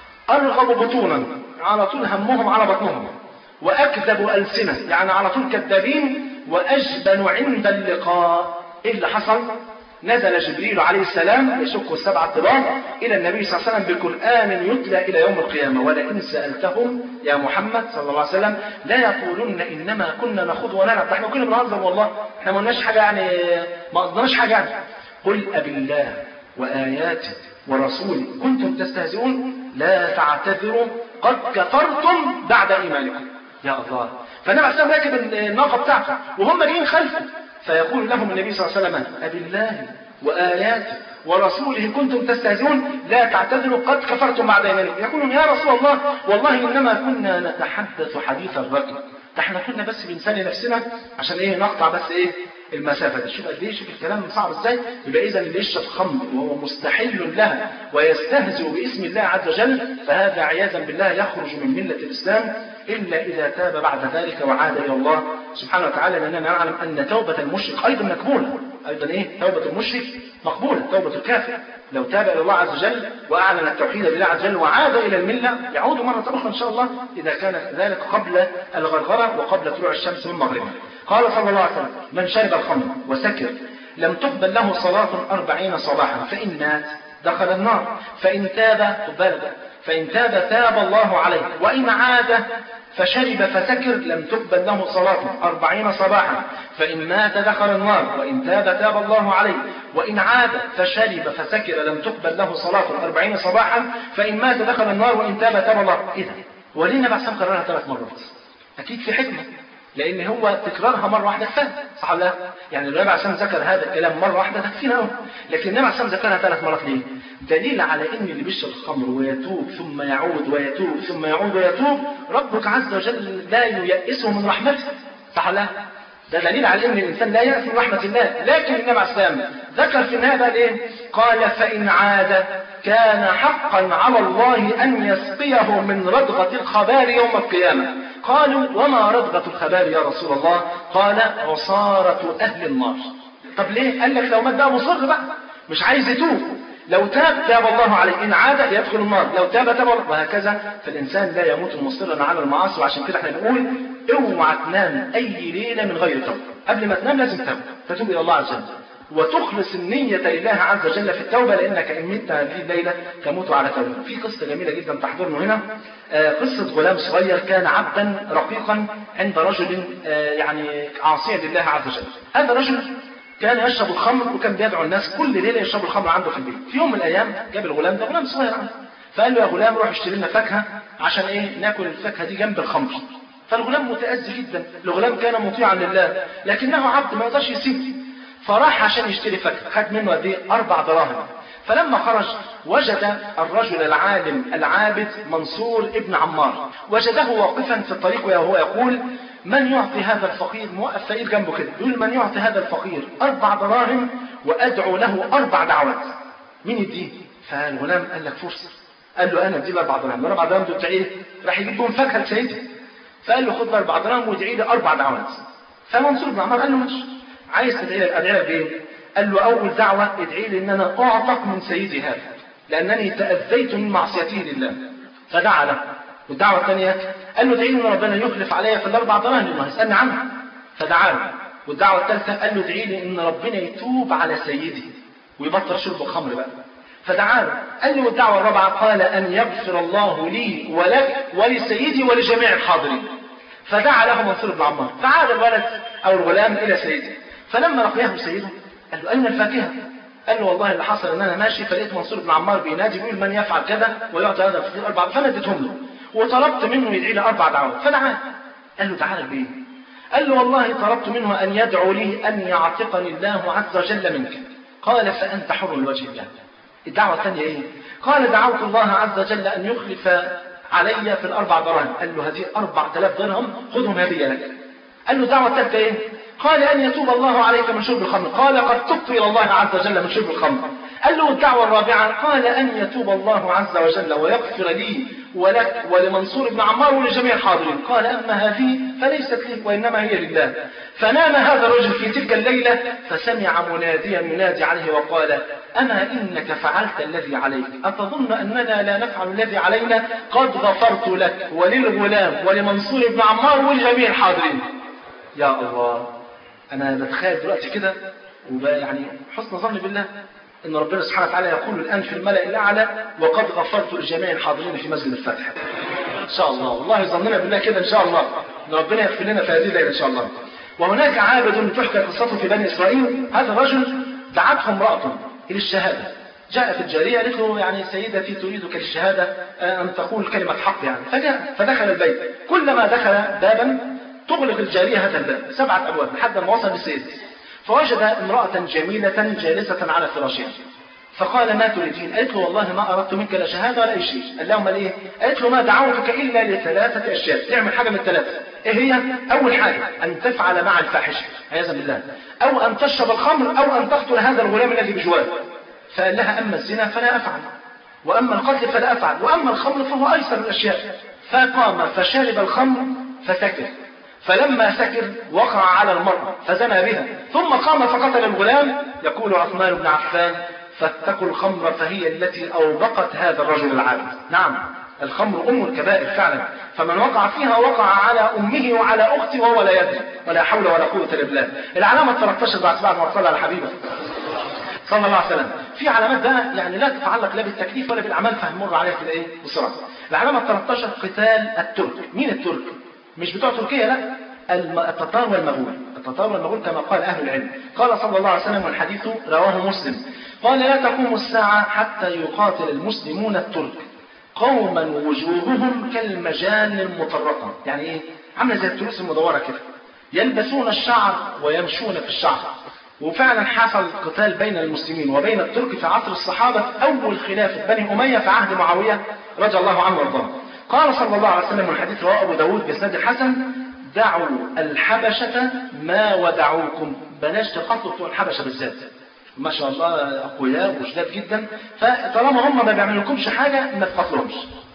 ارغب بطونا على طول همهم على بطنهم واكذب السنه يعني على طول كذابين واجبن عند اللقاء ايه اللي حصل؟ نزل جبريل عليه السلام يشق السبع الطباق الى النبي صلى الله عليه وسلم بقران يتلى الى يوم القيامه ولئن سالتهم يا محمد صلى الله عليه وسلم لا يقولن انما كنا نخوض ونلعب احنا كنا بنهزر والله احنا ما قلناش حاجه يعني ما قصدناش حاجه يعني قل ابالله واياته ورسوله كنتم تستهزئون لا تعتذروا قد كفرتم بعد ايمانكم يا الله فالنبي عليه السلام راكب الناقه بتاعته وهم جايين خلفه فيقول لهم النبي صلى الله عليه وسلم أبالله وآياته ورسوله كنتم تستهزئون لا تعتذروا قد كفرتم بعد إيمانكم يقولون يا رسول الله والله إنما كنا نتحدث حديث الرجل ده احنا كنا بس بنسلي نفسنا عشان ايه نقطع بس ايه المسافة دي شوف قد ايه شوف الكلام صعب ازاي يبقى اذا اللي يشرب خمر وهو مستحل لها ويستهزئ باسم الله عز وجل فهذا عياذا بالله يخرج من ملة الاسلام الا اذا تاب بعد ذلك وعاد الى الله سبحانه وتعالى لاننا نعلم ان توبة المشرك ايضا مقبولة ايضا ايه توبة المشرك مقبولة توبة الكافر لو تاب الى الله عز وجل واعلن التوحيد لله عز وجل وعاد الى المله يعود مره اخرى ان شاء الله اذا كان ذلك قبل الغرغره وقبل طلوع الشمس من مغربها. قال صلى الله عليه وسلم: من شرب الخمر وسكر لم تقبل له صلاه أربعين صباحا فان مات دخل النار فان تاب بالغ فان تاب تاب الله عليه وان عاد فشرب فسكر لم تقبل له صلاة أربعين صباحا فإن مات دخل النار وإن تاب تاب الله عليه وإن عاد فشرب فسكر لم تقبل له صلاة أربعين صباحا فإن مات دخل النار وإن تاب تاب الله إذا وليه النبي عليه كررها ثلاث مرات أكيد في حكمة لأن هو تكرارها مرة واحدة كفاية صح ولا لا؟ يعني النبي عليه ذكر هذا الكلام مرة واحدة تكفينا قوي لكن النبي عليه ذكرها ثلاث مرات ليه؟ دليل على ان اللي بيشرب الخمر ويتوب ثم يعود ويتوب ثم يعود ويتوب ربك عز وجل لا ييأسه من رحمته صح لا ده دليل على ان الانسان لا يأس من رحمة الله لكن النبي عليه السلام ذكر في النهاية بقى ايه قال فإن عاد كان حقا على الله أن يسقيه من ردغة الخبار يوم القيامة قالوا وما ردغة الخبار يا رسول الله قال عصارة أهل النار طب ليه قال لك لو مات بقى مصر بقى مش عايز يتوب لو تاب تاب الله عليه إن عاد يدخل النار لو تاب تاب الله وهكذا فالإنسان لا يموت مصرا على المعاصي وعشان كده احنا بنقول اوعى تنام أي ليلة من غير توبة قبل ما تنام لازم تتوب فتوب إلى الله عز وجل وتخلص النية لله عز وجل في التوبة لأنك إن مت هذه الليلة تموت على توبة. في قصة جميلة جدا تحضرنا هنا آه قصة غلام صغير كان عبدا رقيقا عند رجل آه يعني عاصيا لله عز وجل. هذا الرجل كان يشرب الخمر وكان بيدعو الناس كل ليله يشربوا الخمر عنده في البيت في يوم من الايام جاب الغلام ده غلام صغير عنده فقال له يا غلام روح اشتري لنا فاكهه عشان ايه ناكل الفاكهه دي جنب الخمر فالغلام متاذي جدا الغلام كان مطيعا لله لكنه عبد ما يقدرش يسيب فراح عشان يشتري فاكهه خد منه قد ايه اربع دراهم فلما خرج وجد الرجل العالم العابد منصور ابن عمار وجده واقفا في الطريق وهو يقول من يعطي هذا الفقير موقف فقير جنبه كده يقول من يعطي هذا الفقير أربع دراهم وأدعو له أربع دعوات مين يديه فالغلام قال لك فرصة قال له أنا ادي أربع دراهم الأربع دراهم دول بتاع إيه راح يجيب بهم فاكهة لسيدي فقال له خد أربع دراهم وادعي لي أربع دعوات فمنصور بن عمار قال له ماشي عايز تدعي لك أدعي لك بإيه قال له أول دعوة ادعي لي إن أنا أعتق من سيدي هذا لأنني تأذيت من معصيته لله فدعا له والدعوة الثانية قال له ادعي لي ان ربنا يخلف عليا في الاربع دراهم لانه هيسالني عنها فدعا له والدعوة الثالثة قال له ادعي لي ان ربنا يتوب على سيدي ويبطل شرب الخمر بقى فدعا له قال له والدعوة الرابعة قال ان يغفر الله لي ولك ولسيدي ولجميع الحاضرين فدعا له منصور بن عمار فعاد الولد او الغلام الى سيده فلما لقياه سيده قال له اين الفاكهه قال له والله اللي حصل ان انا ماشي فلقيت منصور بن عمار بينادي بيقول من يفعل كذا ويعطي هذا الفقير اربع فانا اديتهم له وطلبت منه يدعي لي اربع دعوات فدعا قال له تعالى بايه قال له والله طلبت منه ان يدعو لي ان يعتقني الله عز وجل منك قال فانت حر لوجه الله الدعوه الثانيه ايه قال دعوت الله عز وجل ان يخلف علي في الاربع دراهم قال له هذه 4000 درهم خذهم هديه لك قال له الدعوه الثالثه ايه قال ان يتوب الله عليك من شرب الخمر قال قد تبت الى الله عز وجل من شرب الخمر قال له الدعوة الرابعة قال أن يتوب الله عز وجل ويغفر لي ولك ولمنصور بن عمار ولجميع الحاضرين قال أما هذه فليست لي وإنما هي لله فنام هذا الرجل في تلك الليلة فسمع مناديا ينادي عليه وقال أما إنك فعلت الذي عليك أتظن أننا لا نفعل الذي علينا قد غفرت لك وللغلام ولمنصور بن عمار ولجميع الحاضرين يا الله أنا بتخيل دلوقتي كده ويعني حسن ظن بالله ان ربنا سبحانه وتعالى يقول الان في الملأ الاعلى وقد غفرت لجميع الحاضرين في مسجد الفتح. ان شاء الله والله ظننا بالله كده ان شاء الله ان ربنا يغفر لنا في هذه الليله ان شاء الله. وهناك عابد تحكى قصته في بني اسرائيل هذا الرجل دعته امرأة الى الشهادة. جاءت الجارية قالت له يعني سيدتي تريدك للشهادة أن تقول كلمة حق يعني فجاء فدخل البيت كلما دخل بابا تغلق الجارية هذا الباب سبعة أبواب لحد ما وصل للسيد فوجد امرأة جميلة جالسة على فراشها فقال ما تريدين قالت له والله ما أردت منك لا شهادة ولا أي شيء قال لهم ليه قالت له ما دعوتك إلا لثلاثة أشياء تعمل حاجة من الثلاثة إيه هي أول حاجة أن تفعل مع الفاحشة عياذا بالله أو أن تشرب الخمر أو أن تقتل هذا الغلام الذي بجواره فقال لها أما الزنا فلا أفعل وأما القتل فلا أفعل وأما الخمر فهو أيسر الأشياء فقام فشرب الخمر فسكر فلما سكر وقع على المرأة فزنى بها ثم قام فقتل الغلام يقول عثمان بن عفان فاتقوا الخمر فهي التي أوبقت هذا الرجل العابد نعم الخمر أم الكبائر فعلا فمن وقع فيها وقع على أمه وعلى أخته وهو لا يدري ولا حول ولا قوة إلا بالله العلامة 13 بعد بعد ما صلى على حبيبه صلى الله عليه وسلم في علامات بقى يعني لا تتعلق لا بالتكليف ولا بالأعمال فهنمر عليها كده إيه بسرعة العلامة 13 قتال الترك مين الترك مش بتوع تركيا لا التتار والمغول التتار والمغول كما قال أهل العلم قال صلى الله عليه وسلم والحديث رواه مسلم قال لا تقوم الساعة حتى يقاتل المسلمون الترك قوما وجوههم كالمجان المطرقة يعني ايه عامله زي التروس المدورة كده يلبسون الشعر ويمشون في الشعر وفعلا حصل قتال بين المسلمين وبين الترك في عصر الصحابة أول خلافة بني أمية في عهد معاوية رضي الله عنه وارضاه قال صلى الله عليه وسلم والحديث رواه أبو داود بإسناد الحسن دعوا الحبشة ما ودعوكم بلاش تقاتلوا بتوع الحبشة بالذات ما شاء الله أقوياء وشداد جدا فطالما هم ما بيعملوكمش حاجة ما تقاتلهمش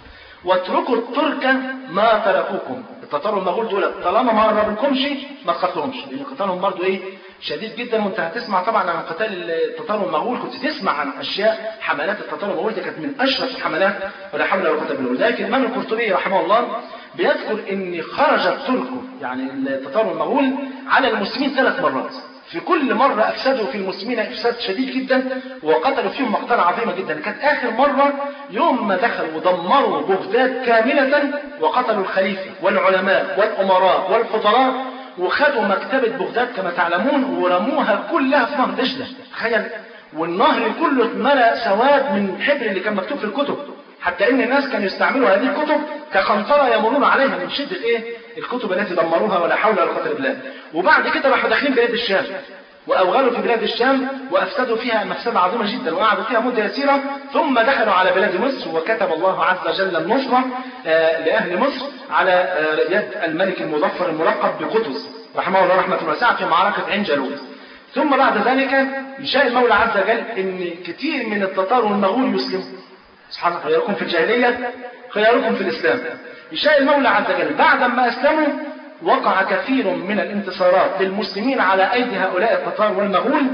واتركوا الترك ما تركوكم التتار والمغول دول طالما ما قربلكمش ما تقاتلهمش لان قتالهم برضو ايه شديد جدا وانت هتسمع طبعا عن قتال التتار والمغول كنت تسمع عن اشياء حملات التتار والمغول دي كانت من اشرف الحملات ولا حول ولا قوه الا بالله لكن الامام القرطبي رحمه الله بيذكر ان خرج الترك يعني التتار والمغول على المسلمين ثلاث مرات في كل مرة أفسدوا في المسلمين إفساد شديد جدا وقتلوا فيهم مقتلة عظيمة جدا كانت آخر مرة يوم ما دخلوا ودمروا بغداد كاملة وقتلوا الخليفة والعلماء والأمراء والفضلاء وخدوا مكتبة بغداد كما تعلمون ورموها كلها في نهر دجلة تخيل والنهر كله اتملأ سواد من الحبر اللي كان مكتوب في الكتب حتى ان الناس كانوا يستعملوا هذه الكتب كخنطرة يمرون عليها من شدة ايه الكتب التي دمروها ولا حول ولا قوة الا بالله وبعد كده راحوا داخلين بلاد الشام واوغلوا في بلاد الشام وافسدوا فيها مفسدة عظيمة جدا وقعدوا فيها مدة يسيرة ثم دخلوا على بلاد مصر وكتب الله عز وجل النصرة آه لاهل مصر على آه يد الملك المظفر الملقب بقطز رحمه الله رحمة واسعة في معركة عين جالوت ثم بعد ذلك يشاء المولى عز وجل ان كثير من التتار والمغول يسلموا سبحان الله خياركم في الجاهلية خياركم في الإسلام يشاء المولى عز وجل بعد ما أسلموا وقع كثير من الانتصارات للمسلمين على أيدي هؤلاء التتار والمغول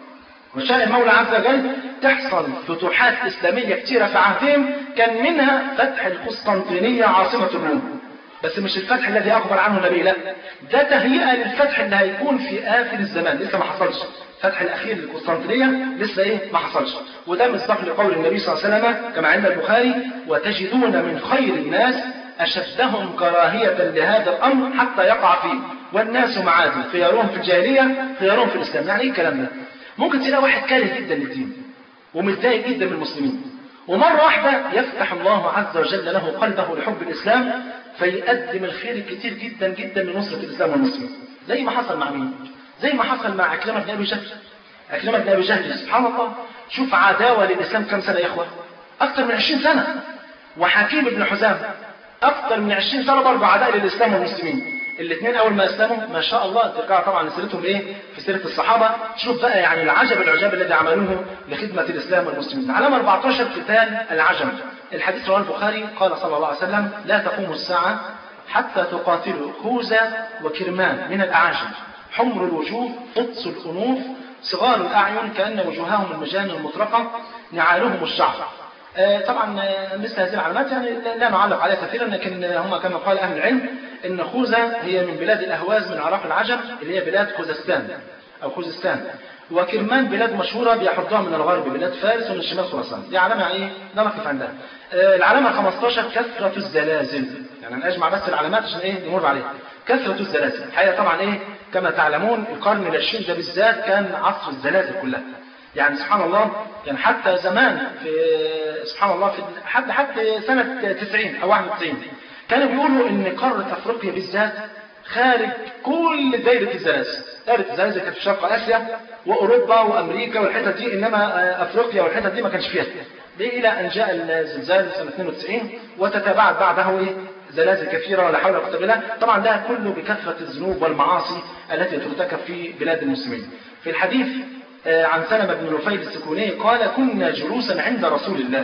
وشاء المولى عز وجل تحصل فتوحات إسلامية كثيرة في عهدهم كان منها فتح القسطنطينية عاصمة الروم بس مش الفتح الذي أخبر عنه النبي لا ده تهيئة للفتح اللي هيكون في آخر الزمان لسه ما حصلش الفتح الأخير للقسطنطينية لسه إيه ما حصلش وده مصداق لقول النبي صلى الله عليه وسلم كما عند البخاري وتجدون من خير الناس أشدهم كراهية لهذا الأمر حتى يقع فيه والناس معادن خيارهم في الجاهلية خيارهم في الإسلام يعني إيه الكلام ده ممكن تلاقي واحد كاره جدا للدين ومتضايق جدا من المسلمين ومرة واحدة يفتح الله عز وجل له قلبه لحب الإسلام فيقدم الخير الكتير جدا جدا لنصرة الإسلام والمسلمين زي ما حصل مع مين؟ زي ما حصل مع أكرمة بن أبي جهل أكرمة بن أبي جهل سبحان الله شوف عداوة للإسلام كم سنة يا إخوة أكثر من 20 سنة وحكيم بن حزام أكثر من 20 سنة برضه عداء للإسلام والمسلمين الاثنين اول ما اسلموا ما شاء الله ترجع طبعا لسيرتهم ايه في سيره الصحابه شوف بقى يعني العجب العجاب الذي عملوه لخدمه الاسلام والمسلمين علامه 14 قتال العجم الحديث رواه البخاري قال صلى الله عليه وسلم لا تقوم الساعه حتى تقاتلوا خوذة وكرمان من الأعاجم حمر الوجوه قدس الأنوف صغار الأعين كأن وجوههم المجان المطرقة نعالهم الشعر آه طبعا آه مثل هذه العلامات يعني لا نعلق عليها كثيرا لكن هم كما قال أهل العلم إن خوذة هي من بلاد الأهواز من عراق العجم اللي هي بلاد خوزستان أو خوزستان وكرمان بلاد مشهورة بيحضها من الغرب بلاد فارس ومن شمال خراسان دي علامة يعني ايه لا نقف عندها آه العلامة 15 كثرة الزلازل يعني انا اجمع بس العلامات عشان ايه نمر عليها كثرة الزلازل الحقيقة طبعا ايه كما تعلمون القرن العشرين ده بالذات كان عصر الزلازل كلها يعني سبحان الله يعني حتى زمان في سبحان الله في حتى حتى سنة 90 أو 91 كانوا بيقولوا إن قارة أفريقيا بالذات خارج كل دايرة الزلازل دايرة الزلازل كانت في شرق آسيا وأوروبا وأمريكا والحتت دي إنما أفريقيا والحتت دي ما كانش فيها إلى أن جاء الزلزال سنة 92 وتتابعت بعده إيه زلازل كثيرة ولا حول ولا قوة إلا بالله طبعا ده كله بكثرة الذنوب والمعاصي التي ترتكب في بلاد المسلمين في الحديث عن سلمة بن نفيل السكوني قال كنا جلوسا عند رسول الله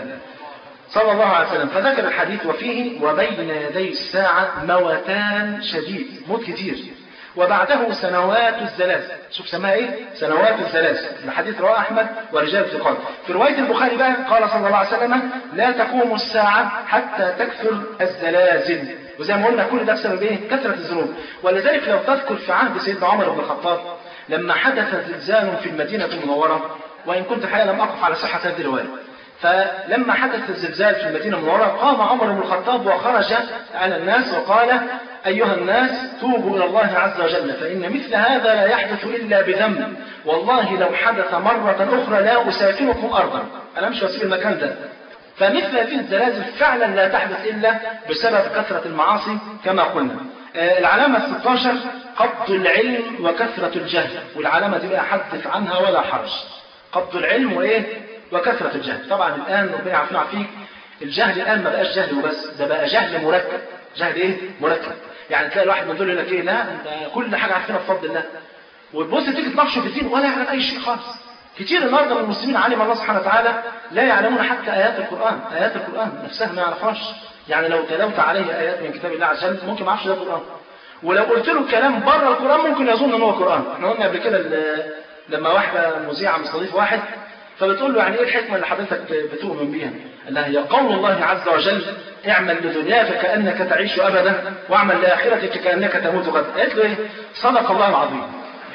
صلى الله عليه وسلم فذكر الحديث وفيه وبين يدي الساعة موتان شديد موت كتير وبعده سنوات الزلازل شوف سماها ايه سنوات الزلازل الحديث رواه احمد ورجال ثقات في روايه البخاري بقى قال صلى الله عليه وسلم لا تقوم الساعه حتى تكثر الزلازل وزي ما قلنا كل ده بسبب ايه كثره الذنوب ولذلك لو تذكر في عهد سيدنا عمر بن الخطاب لما حدث زلزال في المدينه المنوره وان كنت الحقيقه لم اقف على صحه هذه الروايه فلما حدث الزلزال في المدينة المنورة قام عمر بن الخطاب وخرج على الناس وقال أيها الناس توبوا إلى الله عز وجل فإن مثل هذا لا يحدث إلا بذنب والله لو حدث مرة أخرى لا أساكنكم أرضا أنا مش واسيب المكان ده فمثل هذه الزلازل فعلا لا تحدث إلا بسبب كثرة المعاصي كما قلنا آه العلامة 16 قبض العلم وكثرة الجهل والعلامة دي بقى حدث عنها ولا حرج قبض العلم وإيه وكثرة الجهل طبعا الآن ربنا يعافينا فيك الجهل الآن ما بقاش جهل وبس ده بقى جهل مركب جهل إيه مركب يعني تلاقي الواحد من دول يقول لك إيه لا انت كل حاجة عارفينها بفضل الله وتبص تيجي تناقشه في الدين ولا يعلم أي شيء خالص كتير النهارده من المسلمين علم الله سبحانه وتعالى لا يعلمون حتى آيات القرآن آيات القرآن نفسها ما يعرفهاش يعني لو تلوت عليه آيات من كتاب الله عز وجل ممكن ما يعرفش ده القرآن ولو قلت له كلام بره القرآن ممكن يظن ان هو قرآن احنا قلنا قبل كده لما واحدة مذيعة مستضيف واحد فبتقول له يعني ايه الحكمه اللي حضرتك بتؤمن بيها؟ قال لها هي قول الله عز وجل اعمل لدنياك كانك تعيش ابدا واعمل لاخرتك كانك تموت غدا. قالت له ايه؟ صدق الله العظيم.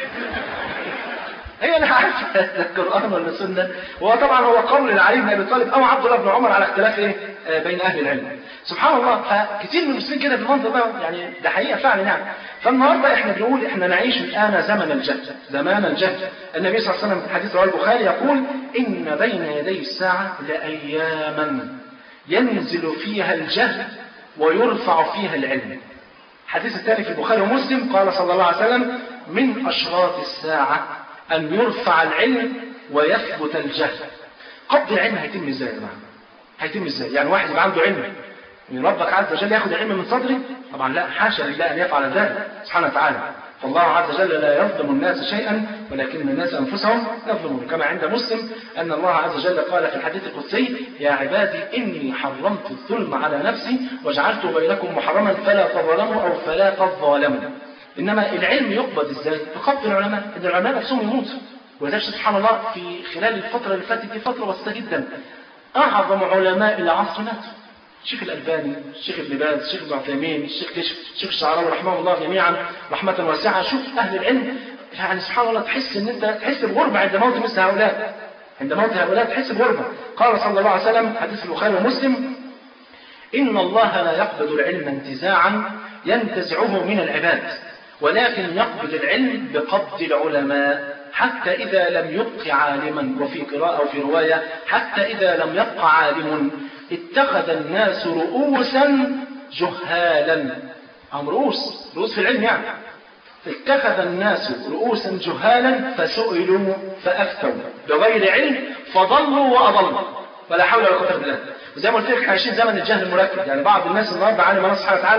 هي لا عارفه القران ولا السنه وهو طبعا هو قول العلي بن ابي طالب او عبد الله بن عمر على اختلاف ايه آه بين اهل العلم سبحان الله فكتير من المسلمين كده بالمنظر ده يعني ده حقيقه فعلا يعني فالنهارده احنا بنقول احنا نعيش الان زمن الجهل زمان الجهل النبي صلى الله عليه وسلم في حديث رواه البخاري يقول ان بين يدي الساعه لاياما ينزل فيها الجهل ويرفع فيها العلم الحديث الثاني في البخاري ومسلم قال صلى الله عليه وسلم من اشراط الساعه أن يرفع العلم ويثبت الجهل قبض العلم هيتم ازاي يا جماعه؟ هيتم ازاي؟ يعني واحد يبقى عنده علم من ربك عز وجل ياخذ العلم من صدره؟ طبعا لا حاشا لله ان يفعل ذلك سبحانه وتعالى فالله عز وجل لا يظلم الناس شيئا ولكن الناس انفسهم يظلمون كما عند مسلم ان الله عز وجل قال في الحديث القدسي يا عبادي اني حرمت الظلم على نفسي وجعلت بينكم محرما فلا تظلموا او فلا تظالموا انما العلم يقبض ازاي؟ بقبض العلماء، ان العلماء نفسهم يموتوا. ولذلك سبحان الله في خلال الفتره اللي فاتت دي فتره بسيطه جدا اعظم علماء العصر ماتوا. الشيخ الالباني، الشيخ ابن باز، الشيخ ابن عثيمين، الشيخ كشف، الشيخ الشعراوي رحمه الله جميعا رحمه واسعه، شوف اهل العلم يعني سبحان الله تحس ان انت تحس بغربه عند موت مثل هؤلاء. عند موت هؤلاء تحس بغربه. قال صلى الله عليه وسلم حديث البخاري ومسلم ان الله لا يقبض العلم انتزاعا ينتزعه من العباد ولكن يقبض العلم بقبض العلماء حتى إذا لم يبق عالما وفي قراءة أو في رواية حتى إذا لم يبق عالم اتخذ الناس رؤوسا جهالا هم رؤوس رؤوس في العلم يعني اتخذ الناس رؤوسا جهالا فسئلوا فأفتوا بغير علم فضلوا وأضلوا ولا حول ولا قوة إلا بالله وزي ما قلت لك عايشين زمن الجهل المركب يعني بعض الناس النهارده عالم الله سبحانه وتعالى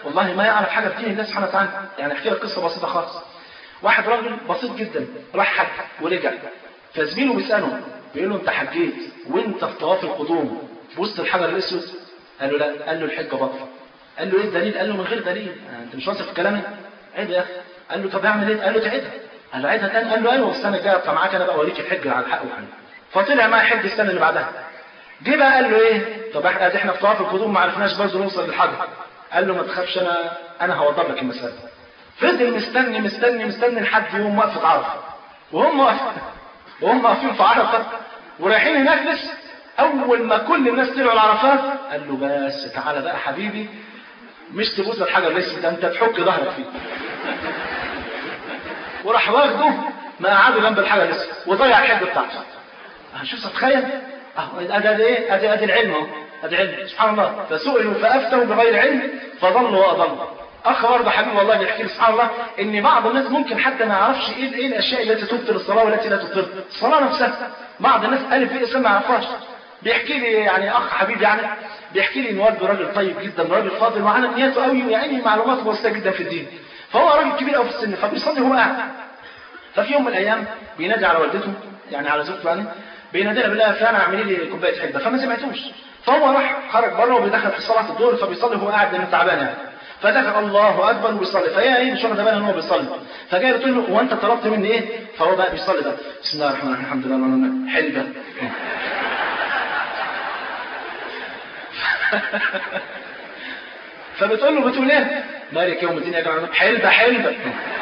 والله ما يعرف حاجه في دين الله سبحانه وتعالى يعني احكي لك قصه بسيطه خالص واحد راجل بسيط جدا راح حج ورجع فزميله بيساله بيقول له انت حجيت وانت في طواف القدوم في وسط الحجر الاسود قال له لا قال له الحجه بطل قال له ايه الدليل قال له من غير دليل انت مش واثق في كلامي عيد يا اخي قال له طب اعمل ايه قال له تعيدها قال له عيدها تاني قال له ايوه السنه الجايه ابقى معاك انا بقى اوريك الحجه على الحق والحق فطلع معاه حج السنه اللي بعدها جه بقى قال له ايه طب احنا احنا في طواف القدوم ما عرفناش برضه نوصل للحجر قال له ما تخافش انا انا هوضب لك المساله فضل مستني مستني مستني لحد يوم وقفه عرفه وهم واقفين وهم واقفين في عرفه ورايحين هناك لسه اول ما كل الناس طلعوا العرفات قال له بس تعالى بقى حبيبي مش تبوس الحجر لسه ده انت تحك ظهرك فيه وراح واخده ما قعدوا جنب الحجر لسه وضيع الحجه بتاعته شوف تتخيل اهو ادي ادي ايه ادي ادي العلم اهو ادي علم سبحان الله فسئلوا فافتوا بغير علم فضلوا واضلوا اخ برضه حبيبي والله بيحكي لي سبحان الله ان بعض الناس ممكن حتى ما يعرفش ايه ايه الاشياء التي تبطل الصلاه والتي لا تبطل الصلاه نفسها بعض الناس الف في اسلام ما يعرفهاش بيحكي لي يعني اخ حبيبي يعني بيحكي لي ان والده راجل طيب جدا راجل فاضل وعلى نياته قوي ويعني معلوماته بسيطه جدا في الدين فهو راجل كبير قوي في السن فبيصلي وهو قاعد ففي يوم من الايام بينادي على والدته يعني على زوجته يعني بينادي لها بالله فلان اعملي لي كوبايه حلبه فما سمعتوش فهو راح خرج بره وبيدخل في صلاه الظهر فبيصلي وهو قاعد لانه تعبان يعني فدخل الله اكبر وبيصلي فهي ايه مش واخده بالها ان هو بيصلي فجاي بتقول له هو انت طلبت مني ايه فهو بقى بيصلي بقى بسم الله الرحمن الرحيم الحمد لله حلبه فبتقول له بتقول ايه مالك يوم الدين يا جماعه حلبه حلبه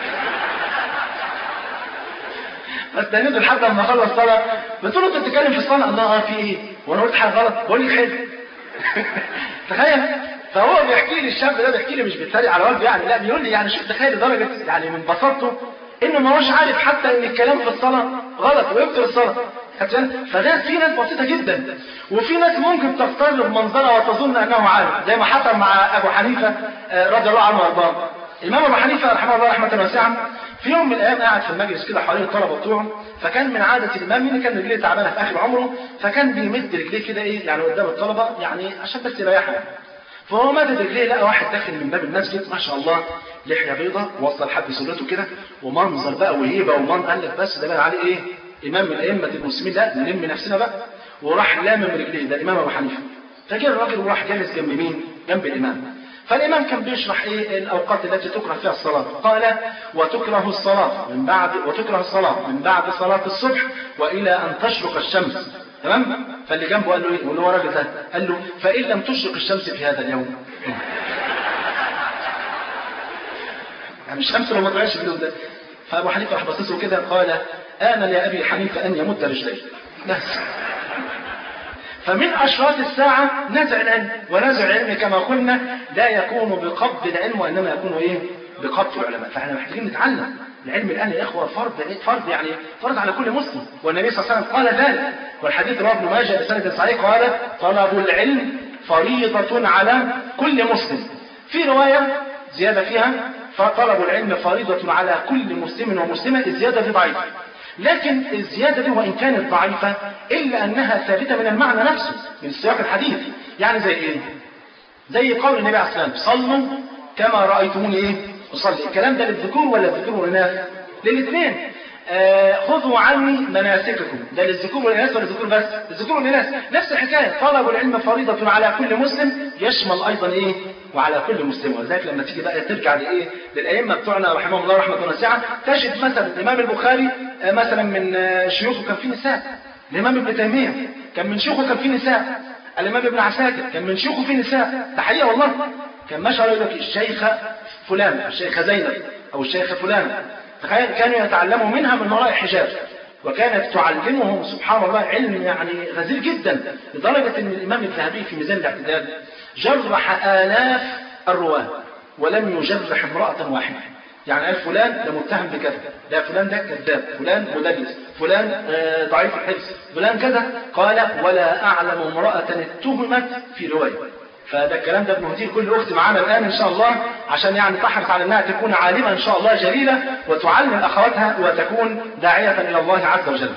فاستنيت لحد لما خلص صلاه بتقول له انت بتتكلم في الصلاه الله اه في ايه وانا قلت حاجه غلط بقول لك حلو تخيل فهو بيحكي لي الشاب ده بيحكي لي مش بيتريق على والده يعني لا بيقول لي يعني شوف تخيل لدرجه يعني من بساطته انه ما هوش عارف حتى ان الكلام في الصلاه غلط ويبطل الصلاه فده في ناس بسيطه جدا وفي ناس ممكن تغتر بمنظرها وتظن انه عارف زي ما حصل مع ابو حنيفه رضي الله عنه وارضاه الامام ابو حنيفه رحمه الله رحمه واسعه في يوم من الايام قاعد في المجلس كده حوالين الطلبه بتوعه فكان من عاده الامام ان كان رجليه تعبانه في اخر عمره فكان بيمد رجليه كده ايه يعني قدام الطلبه يعني عشان بس يريحهم فهو مدد رجليه لقى واحد داخل من باب المسجد ما شاء الله لحيه بيضاء وصل حد سرته كده ومنظر بقى وهيبه ومن قال لك بس ده بقى عليه ايه امام من ائمه المسلمين لا نلم نفسنا بقى وراح لامم رجليه ده الامام ابو حنيفه فجاء الراجل وراح جالس جنب مين؟ جنب الامام فالإمام كان بيشرح إيه الأوقات التي تكره فيها الصلاة قال وتكره الصلاة من بعد وتكره الصلاة من بعد صلاة الصبح وإلى أن تشرق الشمس تمام فاللي جنبه قال له إيه واللي هو الراجل ده قال له فإن لم تشرق الشمس في هذا اليوم يعني الشمس لو ما طلعش في اليوم ده فأبو حنيفة راح بصصه كده قال آمن يا أبي حنيفة أن يمد رجليه بس فمن أشراط الساعة نزع العلم ونزع العلم كما قلنا لا يكون بقبض العلم وإنما يكون إيه بقبض العلماء فاحنا محتاجين نتعلم العلم الآن يا إخوة فرض فرض يعني فرض على كل مسلم والنبي صلى الله عليه وسلم قال ذلك والحديث رواه ابن ماجه بسند صحيح قال طلب العلم فريضة على كل مسلم في رواية زيادة فيها فطلب العلم فريضة على كل مسلم ومسلمة الزيادة دي ضعيفة لكن الزيادة دي وإن كانت ضعيفة إلا أنها ثابتة من المعنى نفسه من سياق الحديث يعني زي إيه؟ زي قول النبي عليه الصلاة والسلام صلوا كما رأيتموني إيه؟ أصلي الكلام ده للذكور ولا للذكور والإناث؟ للاثنين آه خذوا عني مناسككم ده للذكور والإناث ولا للذكور بس؟ للذكور والإناث نفس الحكاية طلب العلم فريضة على كل مسلم يشمل أيضا إيه؟ وعلى كل مسلم ولذلك لما تيجي بقى ترجع لايه للائمه بتوعنا رحمهم الله رحمه واسعه تجد مثلا الامام البخاري مثلا من شيوخه كان في نساء الامام ابن تيميه كان من شيوخه كان في نساء الامام ابن عساكر كان من شيوخه في نساء ده حقيقه والله كان ما شاء الله يقول لك الشيخه فلان الشيخه زينب او الشيخه فلان تخيل كانوا يتعلموا منها من وراء حجاب وكانت تعلمهم سبحان الله علم يعني غزير جدا لدرجة أن الإمام الذهبي في ميزان الاعتدال جرح آلاف الرواة ولم يجرح امرأة واحدة يعني قال فلان ده متهم بكذا لا فلان ده كذاب فلان مدلس فلان آه ضعيف الحفظ فلان كذا قال ولا أعلم امرأة اتهمت في رواية فده الكلام ده بنهديه كل اخت معانا الان ان شاء الله عشان يعني تحرص على انها تكون عالمه ان شاء الله جليله وتعلم اخواتها وتكون داعيه الى الله عز وجل.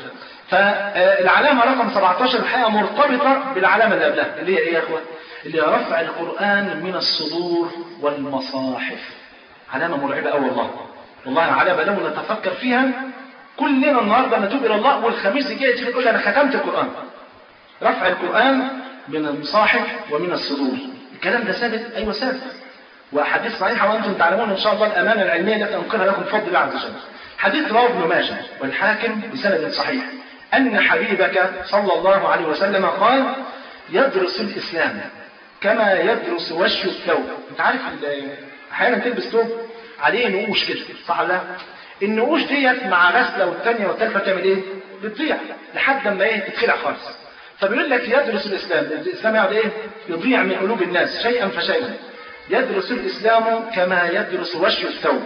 فالعلامة رقم 17 الحقيقة مرتبطة بالعلامة اللي قبلها اللي هي ايه يا اخوة اللي هي رفع القرآن من الصدور والمصاحف علامة مرعبة قوي والله والله علامة لو نتفكر فيها كلنا النهاردة نتوب إلى الله والخميس الجاي تيجي تقول أنا ختمت القرآن رفع القرآن من المصاحف ومن الصدور الكلام ده ثابت أيوه ثابت وأحاديث صحيحة وأنتم تعلمون إن شاء الله الأمانة العلمية التي أنقلها لكم بفضل الله عز وجل حديث رواه ابن ماجه والحاكم بسند صحيح أن حبيبك صلى الله عليه وسلم قال يدرس الإسلام كما يدرس وش الثوب أنت عارف أحيانا تلبس ثوب عليه نقوش كده صح ولا لا؟ النقوش ديت مع غسله والثانيه والثالثه تعمل ايه؟ بتضيع لحد ما ايه تتخلع خالص. فبيقول لك يدرس الاسلام، الاسلام يقعد ايه؟ يضيع من قلوب الناس شيئا فشيئا. يدرس الاسلام كما يدرس وش الثوب.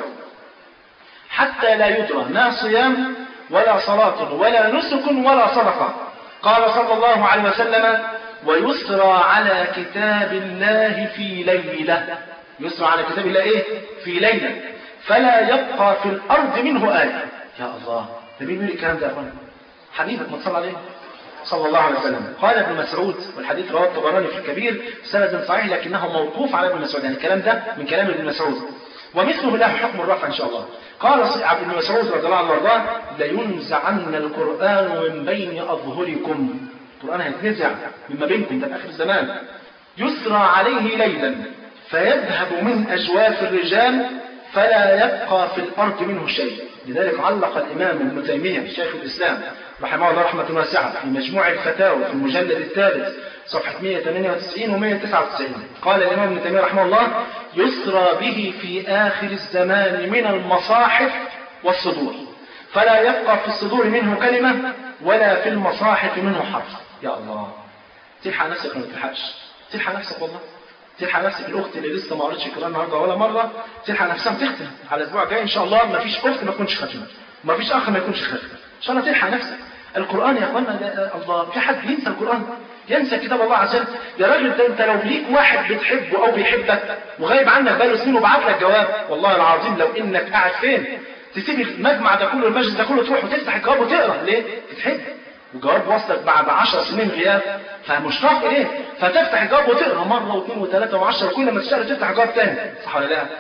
حتى لا يدرى لا صيام ولا صلاة ولا نسك ولا صدقة. قال صلى الله عليه وسلم: ويسرى على كتاب الله في ليلة. يسرى على كتاب الله ايه؟ في ليلة. فلا يبقى في الأرض منه آية يا الله ده مين بيقول الكلام ده يا أخوانا حبيبك ما تصلى عليه صلى الله عليه وسلم قال ابن مسعود والحديث رواه الطبراني في الكبير سند صحيح لكنه موقوف على ابن مسعود يعني الكلام ده من كلام ابن مسعود ومثله له حكم الرفع ان شاء الله قال عبد بن مسعود رضي الله عنه وارضاه لينزعن القران من بين اظهركم القران هيتنزع مما بينكم ده في اخر الزمان يسرى عليه ليلا فيذهب من اجواف الرجال فلا يبقى في الأرض منه شيء لذلك علق الإمام ابن تيمية شيخ الإسلام رحمه الله رحمة واسعة في مجموع الفتاوى في المجلد الثالث صفحة 198 و 199 قال الإمام ابن تيمية رحمه الله يسرى به في آخر الزمان من المصاحف والصدور فلا يبقى في الصدور منه كلمة ولا في المصاحف منه حرف يا الله تلحق نفسك ولا ما تلحقش تلحق نفسك والله تلحق نفسك الاخت اللي لسه ما قريتش القران النهارده ولا مره تلحق نفسها تختم على الاسبوع الجاي ان شاء الله ما فيش اخت ما تكونش ختمه ما فيش اخ ما يكونش ختم ان شاء الله تلحق نفسك القران يا اخوانا ده الله في حد ينسى القران ينسى كتاب الله عز وجل يا راجل ده انت لو ليك واحد بتحبه او بيحبك وغايب عنك بقاله سنين وبعت لك جواب والله العظيم لو انك قاعد فين تسيب المجمع ده كله المجلس ده كله تروح وتفتح الجواب وتقرا ليه؟ بتحب وجواب وصلك بعد عشر سنين غياب فمشتاق اليه فتفتح الجواب وتقرا مره واثنين وثلاثه وعشره كل ما تشتغل تفتح جواب تاني صح ولا لا؟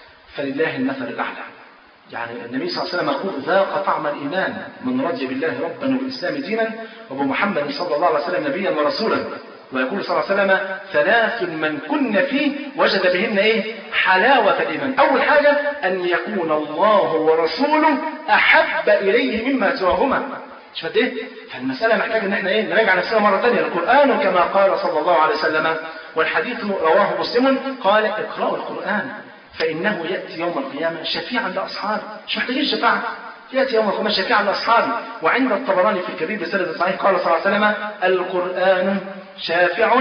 فلله المثل الاعلى يعني النبي صلى الله عليه وسلم يقول ذاق طعم الايمان من رضي بالله ربا وبالاسلام دينا وبمحمد صلى الله عليه وسلم نبيا ورسولا ويقول صلى الله عليه وسلم ثلاث من كن فيه وجد بهن ايه حلاوة الإيمان أول حاجة أن يكون الله ورسوله أحب إليه مما سواهما مش قد ايه فالمسألة محتاجة ان احنا ايه نراجع نفسنا مرة ثانية القرآن كما قال صلى الله عليه وسلم والحديث رواه مسلم قال اقرأوا القرآن فإنه يأتي يوم القيامة شفيعا لأصحابه مش محتاجين شفاعة يأتي يوم القيامة شفيعا لأصحابه وعند الطبراني في الكبير بسند صحيح قال صلى الله عليه وسلم القرآن شافع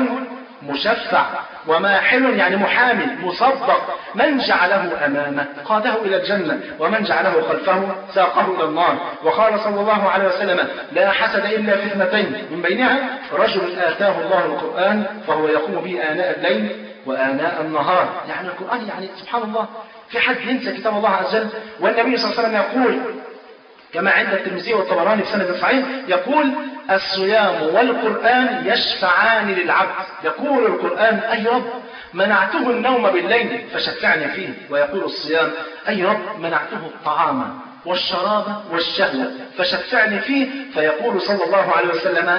مشفع وماحل يعني محامي مصدق من جعله أمامه قاده إلى الجنة ومن جعله خلفه ساقه إلى النار وقال صلى الله عليه وسلم لا حسد إلا في اثنتين من بينها رجل آتاه الله القرآن فهو يقوم به آناء الليل وآناء النهار يعني القرآن يعني سبحان الله في حد ينسى كتاب الله عز وجل والنبي صلى الله عليه وسلم يقول كما عند الترمذي والطبراني في سند صحيح يقول الصيام والقرآن يشفعان للعبد يقول القرآن أي رب منعته النوم بالليل فشفعني فيه ويقول الصيام أي رب منعته الطعام والشراب والشهوة فشفعني فيه فيقول صلى الله عليه وسلم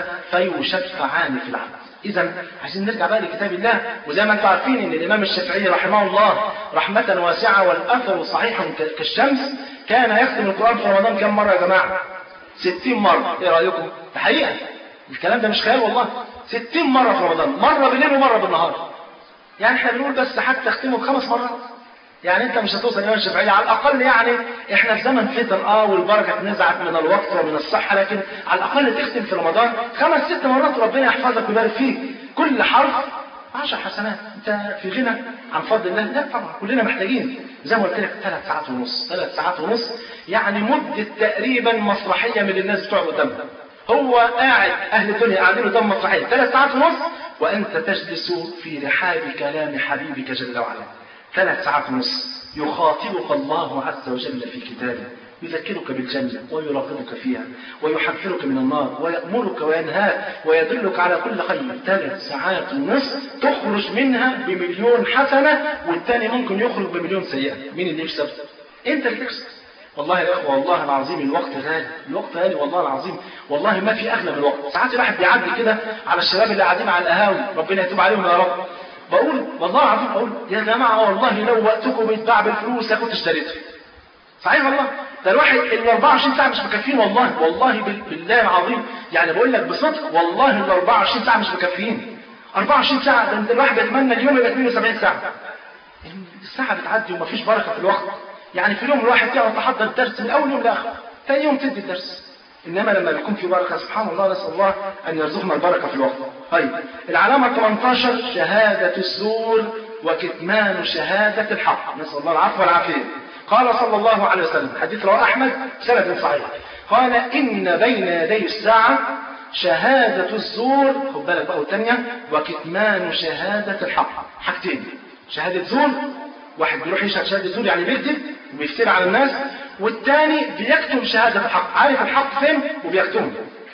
فيشفعان في العبد إذا عايزين نرجع بقى لكتاب الله وزي ما انتم عارفين ان الإمام الشافعي رحمه الله رحمة واسعة والأثر صحيح كالشمس كان يختم القرآن في رمضان كم مرة يا جماعة؟ 60 مرة، إيه رأيكم؟ ده حقيقة الكلام ده مش خيال والله 60 مرة في رمضان، مرة بالليل ومرة بالنهار. يعني احنا بنقول بس حتى تختمه بخمس مرات. يعني انت مش هتوصل الامام الشافعي على الاقل يعني احنا في زمن فتن اه والبركه نزعت من الوقت ومن الصحه لكن على الاقل تختم في رمضان خمس ست مرات ربنا يحفظك ويبارك فيك كل حرف عشر حسنات انت في غنى عن فضل الله لا طبعا كلنا محتاجين زي ما قلت لك ثلاث ساعات ونص ثلاث ساعات ونص يعني مدة تقريبا مسرحية من الناس بتوع قدامها هو قاعد اهل الدنيا قاعدين قدام مسرحية ثلاث ساعات ونص وانت تجلس في رحاب كلام حبيبك جل وعلا ثلاث ساعات ونص يخاطبك الله عز وجل في كتابه يذكرك بالجنة ويراقبك فيها ويحذرك من النار ويأمرك وينهاك ويدلك على كل خير ثلاث ساعات ونصف تخرج منها بمليون حسنة والتاني ممكن يخرج بمليون سيئة مين اللي يكسب؟ انت اللي تكسب والله يا اخوه والله العظيم الوقت غالي الوقت غالي والله العظيم والله ما في اغلى من الوقت ساعات الواحد بيعدي كده على الشباب اللي قاعدين على القهاوي ربنا يتوب عليهم يا رب بقول والله العظيم اقول يا جماعه والله لو وقتكم بيتباع بالفلوس كنت اشتريته صحيح والله ده الواحد ال 24 ساعه مش مكفين والله والله بالله العظيم يعني بقول لك بصدق والله ال 24 ساعه مش مكفيين 24 ساعه ده الواحد يتمنى اليوم يبقى 72 ساعه الساعه بتعدي ومفيش بركه في الوقت يعني في اليوم الواحد يقعد تحضر الدرس من اول يوم لاخر ثاني يوم تدي الدرس انما لما بيكون في بركه سبحان الله نسال الله ان يرزقنا البركه في الوقت طيب العلامه 18 شهاده الزور وكتمان شهاده الحق نسال الله العفو والعافيه قال صلى الله عليه وسلم حديث رواه احمد سند صحيح قال ان بين يدي الساعه شهادة الزور خد بالك بقى والثانية وكتمان شهادة الحق حاجتين شهادة زور واحد بيروح يشهد شهادة زور يعني بيكذب وبيفتري على الناس والثاني بيكتم شهادة الحق عارف الحق فين وبيكتمه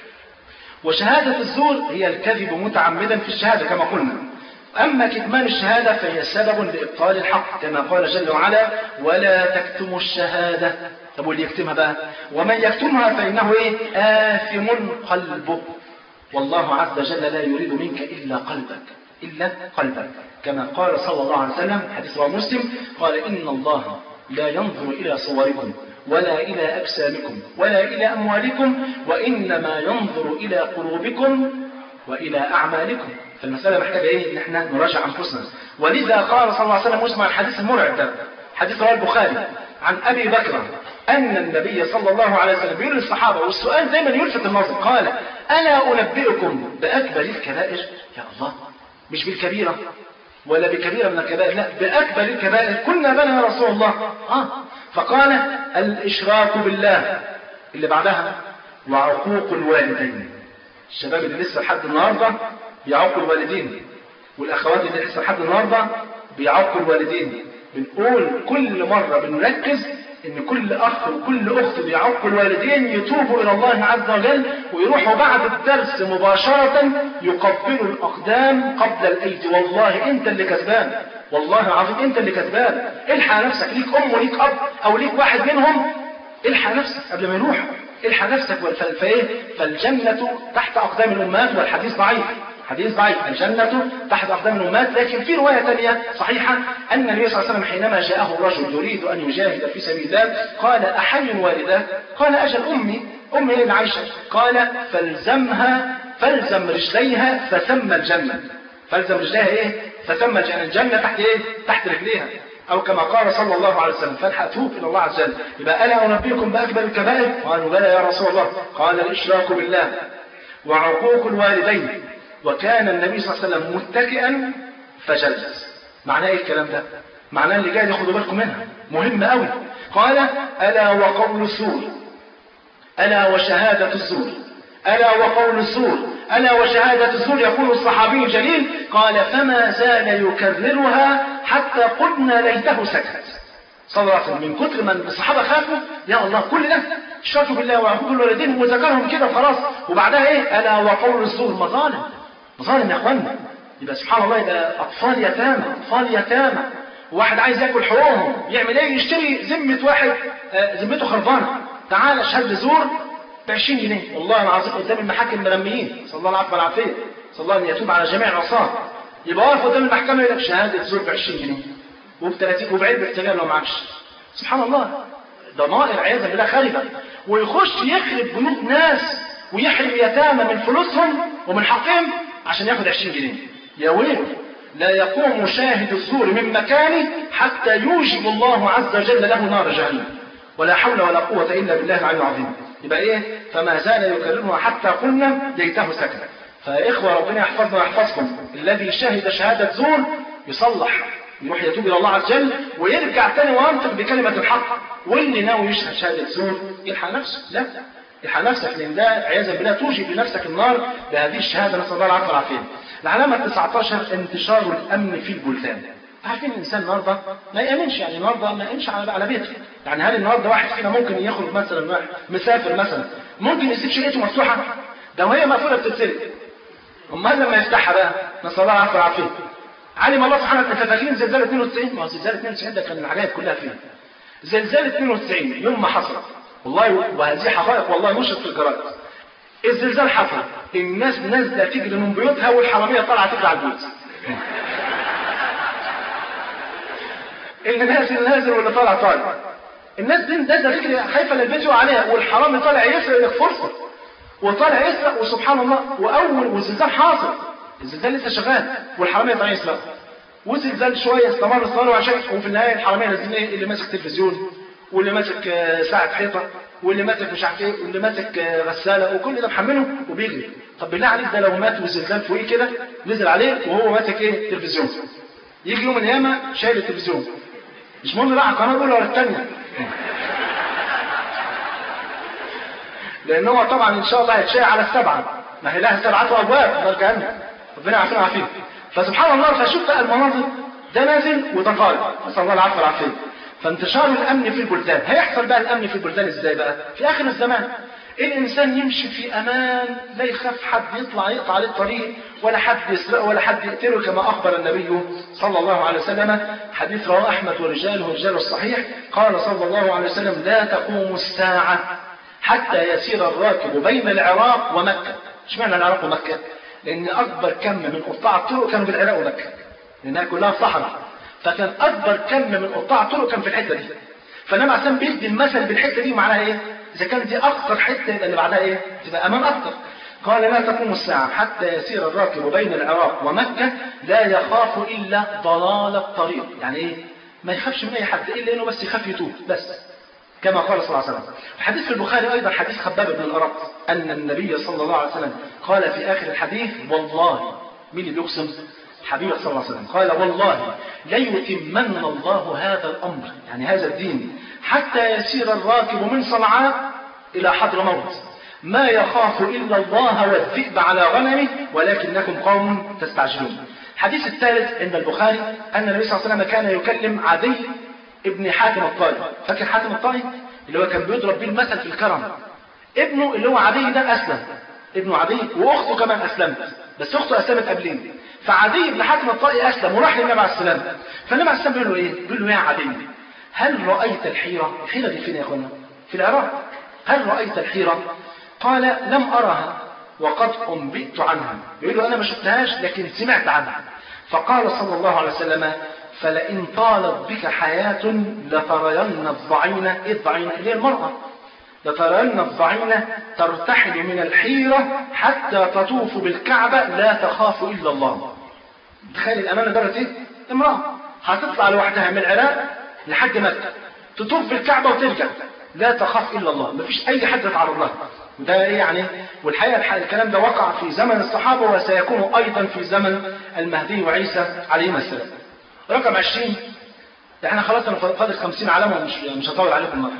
وشهادة الزور هي الكذب متعمدا في الشهادة كما قلنا أما كتمان الشهادة فهي سبب لإبطال الحق كما قال جل وعلا ولا تكتموا الشهادة طب واللي يكتمها بقى ومن يكتمها فإنه إيه آثم قلبه والله عز وجل لا يريد منك إلا قلبك إلا قلبك كما قال صلى الله عليه وسلم حديث رواه مسلم قال إن الله لا ينظر إلى صوركم ولا إلى أجسامكم ولا إلى أموالكم وإنما ينظر إلى قلوبكم وإلى أعمالكم فالمسألة محتاجة إيه؟ إن إحنا نراجع أنفسنا ولذا قال صلى الله عليه وسلم واسمع الحديث المرعب ده حديث رواه البخاري عن أبي بكر أن النبي صلى الله عليه وسلم بيقول للصحابة والسؤال دايما يلفت النظر قال ألا أنبئكم بأكبر الكبائر يا الله مش بالكبيرة ولا بكبيرة من الكبائر لا بأكبر الكبائر كنا بنا يا رسول الله آه فقال الإشراك بالله اللي بعدها وعقوق الوالدين الشباب اللي لسه لحد النهارده بيعوقوا الوالدين والأخوات اللي لسه لحد النهارده بيعوقوا الوالدين بنقول كل مرة بنركز ان كل اخ وكل اخت بيعقوا الوالدين يتوبوا الى الله عز وجل ويروحوا بعد الدرس مباشرة يقبلوا الاقدام قبل الايدي والله انت اللي كسبان والله العظيم انت اللي كسبان الحق نفسك ليك ام وليك اب او ليك واحد منهم الحق نفسك قبل ما يروح الحق نفسك فايه فالجنة تحت اقدام الامهات والحديث ضعيف حديث ضعيف الجنة تحت أقدام الأمهات لكن في رواية ثانية صحيحة أن النبي صلى الله عليه وسلم حينما جاءه الرجل يريد أن يجاهد في سبيل الله قال أحي والداك قال أجل أمي أمي اللي عايشة قال فالزمها فالزم رجليها فثم الجنة فالزم رجليها إيه فثم الجنة الجنة تحت إيه تحت رجليها أو كما قال صلى الله عليه وسلم فالحق توب إلى الله عز وجل يبقى ألا أنبئكم بأكبر الكبائر قالوا بلى يا رسول الله قال الإشراك بالله وعقوق الوالدين وكان النبي صلى الله عليه وسلم متكئا فجلس معناه ايه الكلام ده معناه اللي جاي ياخدوا بالكم منها مهم قوي قال الا وقول الزور الا وشهاده الزور الا وقول الزور الا وشهاده الزور يقول الصحابي الجليل قال فما زال يكررها حتى قلنا ليته سكت صلى الله عليه وسلم من كتر ما الصحابه خافوا يا الله كل ده اشركوا بالله وعقوق الوالدين وذكرهم كده وخلاص وبعدها ايه الا وقول الزور مظالم مظالم يا اخوانا يبقى سبحان الله يبقى اطفال يتامى اطفال يتامى واحد عايز ياكل حقوقهم يعمل ايه يشتري ذمه واحد آه ذمته خربانه تعال اشهد زور ب 20 جنيه والله العظيم قدام المحاكم مرميين صلى الله العفو والعافيه صلى الله ان يتوب على جميع العصاه يبقى واقف قدام المحكمه يقول لك شهاده زور ب 20 جنيه وب 30 وبعيد باحتمال لو معكش سبحان الله ضمائر عياذا بالله خاربه ويخش يخرب بيوت ناس ويحرم يتامى من فلوسهم ومن حقهم عشان ياخد 20 جنيه يا ويل لا يقوم شاهد الزور من مكانه حتى يوجب الله عز وجل له نار جهنم ولا حول ولا قوة إلا بالله العلي العظيم يبقى إيه فما زال يكررها حتى قلنا ليته سكت فإخوة ربنا يحفظنا ويحفظكم الذي شهد شهادة زور يصلح يروح يتوب إلى الله عز وجل ويرجع تاني وينطق بكلمة الحق واللي ناوي يشهد شهادة زور يلحق نفسه لا الحق نفسك لان ده عياذا بالله توجب لنفسك النار بهذه الشهاده نسال الله العافيه والعافيه. العلامه 19 انتشار الامن في البلدان. عارفين الانسان النهارده ما يامنش يعني النهارده ما يامنش على على بيته يعني هل النهارده واحد فينا ممكن يخرج مثلا واحد مسافر مثلا ممكن يسيب شقته مفتوحه ده وهي مقفوله بتتسرق امال لما يفتحها بقى نسال الله العافيه والعافيه علم الله سبحانه وتعالى فاكرين زلزال 92 ما هو زلزال 92 ده كان العجائب كلها فيه زلزال 92 يوم ما حصل والله وهذه حقائق والله نشرت في الجرائد الزلزال حصل الناس نازله تجري من بيوتها والحراميه طالعه تجري على البيوت اللي نازل نازل واللي طالع طالع الناس دي نازله تجري خايفه للبيت يقع عليها والحرامي طالع يسرق لك فرصه وطالع يسرق وسبحان الله واول والزلزال حاصل الزلزال لسه شغال والحراميه طالعين يسرقوا والزلزال شويه استمر استمر عشان وفي النهايه الحراميه نازلين ايه اللي ماسك تلفزيون واللي ماسك آه، ساعه حيطه واللي ماسك مش عارف ايه واللي ماسك آه، غساله وكل ده محمله وبيجري طب بالله عليك ده لو مات والزلزال فوقيه كده نزل عليه وهو ماسك ايه تلفزيون يجي يوم القيامه شايل التلفزيون مش مهم بقى القناه الاولى ولا الثانيه لان هو طبعا ان شاء الله هيتشاء على السبعه ما هي لها سبعه ابواب نار جهنم ربنا يعافينا ويعافينا فسبحان الله فشوف بقى المناظر ده نازل وده طالع نسال الله العافيه والعافيه فانتشار الامن في البلدان هيحصل بقى الامن في البلدان ازاي بقى في اخر الزمان الانسان يمشي في امان لا يخاف حد يطلع يقطع عليه الطريق ولا حد يسرقه ولا حد يقتله كما اخبر النبي صلى الله عليه وسلم حديث رواه احمد ورجاله رجال الصحيح قال صلى الله عليه وسلم لا تقوم الساعه حتى يسير الراكب بين العراق ومكه اشمعنى العراق ومكه لان اكبر كم من قطاع الطرق كانوا بالعراق ومكه لانها كلها صحراء فكان اكبر كم من قطاع الطرق كان في الحته دي فالنبي عليه بيدي المثل بالحته دي معناها ايه اذا كانت دي اكثر حته يبقى اللي بعدها ايه تبقى امان اكثر قال لا تقوم الساعة حتى يسير الراكب بين العراق ومكة لا يخاف إلا ضلال الطريق يعني إيه ما يخافش من أي حد إلا إنه بس يخاف يتوب بس كما قال صلى الله عليه وسلم حديث في البخاري أيضا حديث خباب بن الأرق أن النبي صلى الله عليه وسلم قال في آخر الحديث والله مين اللي بيقسم حبيبه صلى الله عليه وسلم قال والله ليتمن الله هذا الأمر يعني هذا الدين حتى يسير الراكب من صنعاء إلى حضر موت ما يخاف إلا الله والذئب على غنمه ولكنكم قوم تستعجلون الحديث الثالث عند البخاري أن النبي صلى الله عليه وسلم كان يكلم عدي ابن حاتم الطائي فاكر حاتم الطائي اللي هو كان بيضرب بيه المثل في الكرم ابنه اللي هو عدي ده أسلم ابنه عدي وأخته كمان أسلمت بس أخته أسلمت قبليه فعدي بن حاتم الطائي أسلم وراح للنبي عليه السلام فالنبي عليه السلام بيقول له إيه؟ بيقول له يا عدي هل رأيت الحيرة؟ الحيرة دي فين يا أخوانا؟ في العراق هل رأيت الحيرة؟ قال لم أرها وقد أنبئت عنها يقول له أنا ما شفتهاش لكن سمعت عنها فقال صلى الله عليه وسلم فلئن طالت بك حياة لترين الضعينة إيه الضعينة اللي هي المرأة لترين الضعينة ترتحل من الحيرة حتى تطوف بالكعبة لا تخاف إلا الله تخيل الأمانة درجة إيه؟ امرأة هتطلع لوحدها من العراق لحد مكة تطوف بالكعبة وترجع لا تخاف إلا الله مفيش أي حد يتعرض لها ده إيه يعني والحقيقة الكلام ده وقع في زمن الصحابة وسيكون أيضا في زمن المهدي وعيسى عليهما السلام رقم 20 احنا خلاص انا فاضل 50 علامه ومش مش هطول عليكم النهارده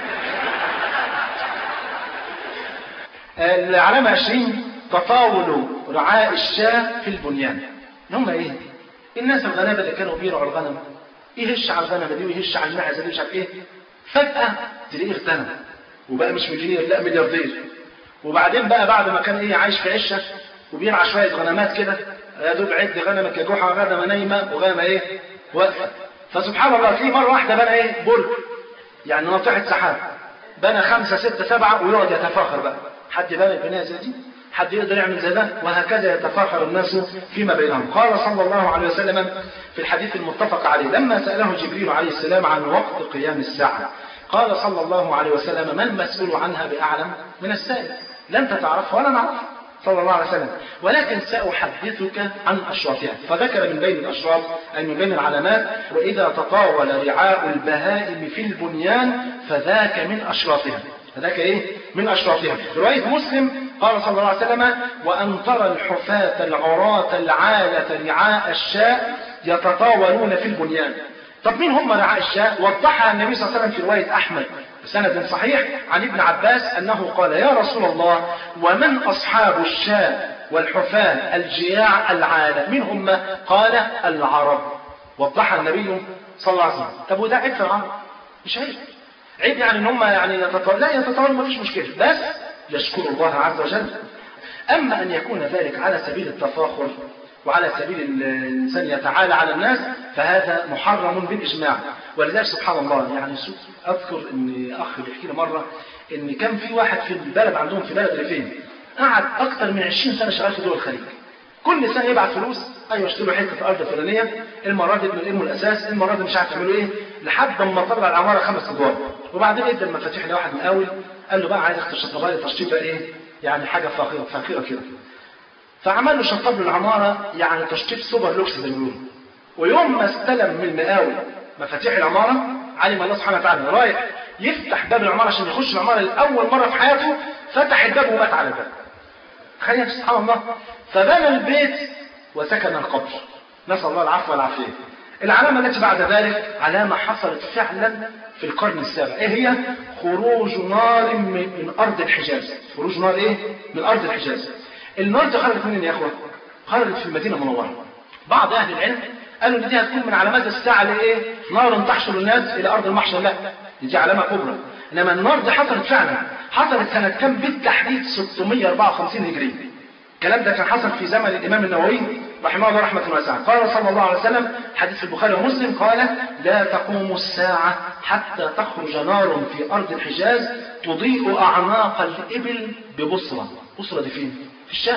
العلامة 20 تطاول رعاء الشاة في البنيان هم ايه الناس الغلابة اللي كانوا بيرعوا الغنم يهش على الغنم دي ويهش على المعزة دي مش عارف ايه فجأة تلاقيه اغتنم وبقى مش مليونير لا ملياردير وبعدين بقى بعد ما كان ايه عايش في عشه وبيرعى شويه غنمات كده يا دوب عد غنمك يا جحا غنمه نايمه وغنمه ايه واقفه فسبحان الله تلاقيه مره واحده بنى ايه برج يعني ناطحه سحاب بنى خمسه سته سبعه ويقعد يتفاخر بقى حد بنى البنايه زي دي حد يقدر يعمل زي ده وهكذا يتفاخر الناس فيما بينهم قال صلى الله عليه وسلم في الحديث المتفق عليه لما سأله جبريل عليه السلام عن وقت قيام الساعة قال صلى الله عليه وسلم ما المسؤول عنها بأعلم من السائل لا أنت تعرفها ولا نعرف صلى الله عليه وسلم ولكن سأحدثك عن أشراطها فذكر من بين الأشراط أي من بين العلامات وإذا تطاول رعاء البهائم في البنيان فذاك من أشراطها فذاك إيه؟ من أشراطها رواية مسلم قال صلى الله عليه وسلم وأن ترى الحفاة العراة العالة رعاء الشاء يتطاولون في البنيان طب مين هم رعاء الشاة وضحها النبي صلى الله عليه وسلم في رواية أحمد بسند صحيح عن ابن عباس أنه قال يا رسول الله ومن أصحاب الشاة والحفاة الجياع العالة من هم قال العرب وضحها النبي صلى الله عليه وسلم طب وده عيب في العرب مش عيب عيب يعني ان هم يعني يتطاولوا لا يتطاولوا ما فيش مشكله بس يشكر الله عز وجل اما ان يكون ذلك على سبيل التفاخر وعلى سبيل الانسان يتعالى على الناس فهذا محرم بالاجماع ولذلك سبحان الله يعني اذكر ان اخ بيحكي لي مره ان كان في واحد في البلد عندهم في بلد ريفين قعد اكثر من 20 سنه شغال في دول الخليج كل سنه يبعت فلوس ايوه اشتروا حته ارض فلانيه المره دي بنلموا الاساس المره دي مش عارف يعملوا ايه لحد ما طلع العماره خمس ادوار وبعدين ادى المفاتيح لواحد مقاول قال له بقى عايز تشطبها لي تشطيب بقى ايه يعني حاجه فاخره فاخره كده فعمل له شطب له العماره يعني تشطيب سوبر لوكس زي ما بيقولوا ويوم ما استلم من المقاول مفاتيح العماره علم الله سبحانه وتعالى رايح يفتح باب العماره عشان يخش العماره لاول مره في حياته فتح الباب ومات على الباب تخيل سبحان الله فبنى البيت وسكن القبر نسال الله العفو والعافيه العلامه التي بعد ذلك علامه حصلت فعلا في القرن السابع ايه هي خروج نار من, من ارض الحجاز خروج نار ايه من ارض الحجاز النار دي خرجت منين يا اخوه خرجت في المدينه المنوره بعض اهل العلم قالوا ان دي هتكون من علامات الساعه اللي ايه نار تحشر الناس الى ارض المحشر لا دي علامه كبرى انما النار دي حصلت فعلا حصلت سنه كام بالتحديد 654 هجري الكلام ده كان حصل في زمن الامام النووي رحمه الله رحمه واسعه قال صلى الله عليه وسلم حديث في البخاري ومسلم قال لا تقوم الساعه حتى تخرج نار في ارض الحجاز تضيء اعناق الابل ببصره بصره دي فين في الشام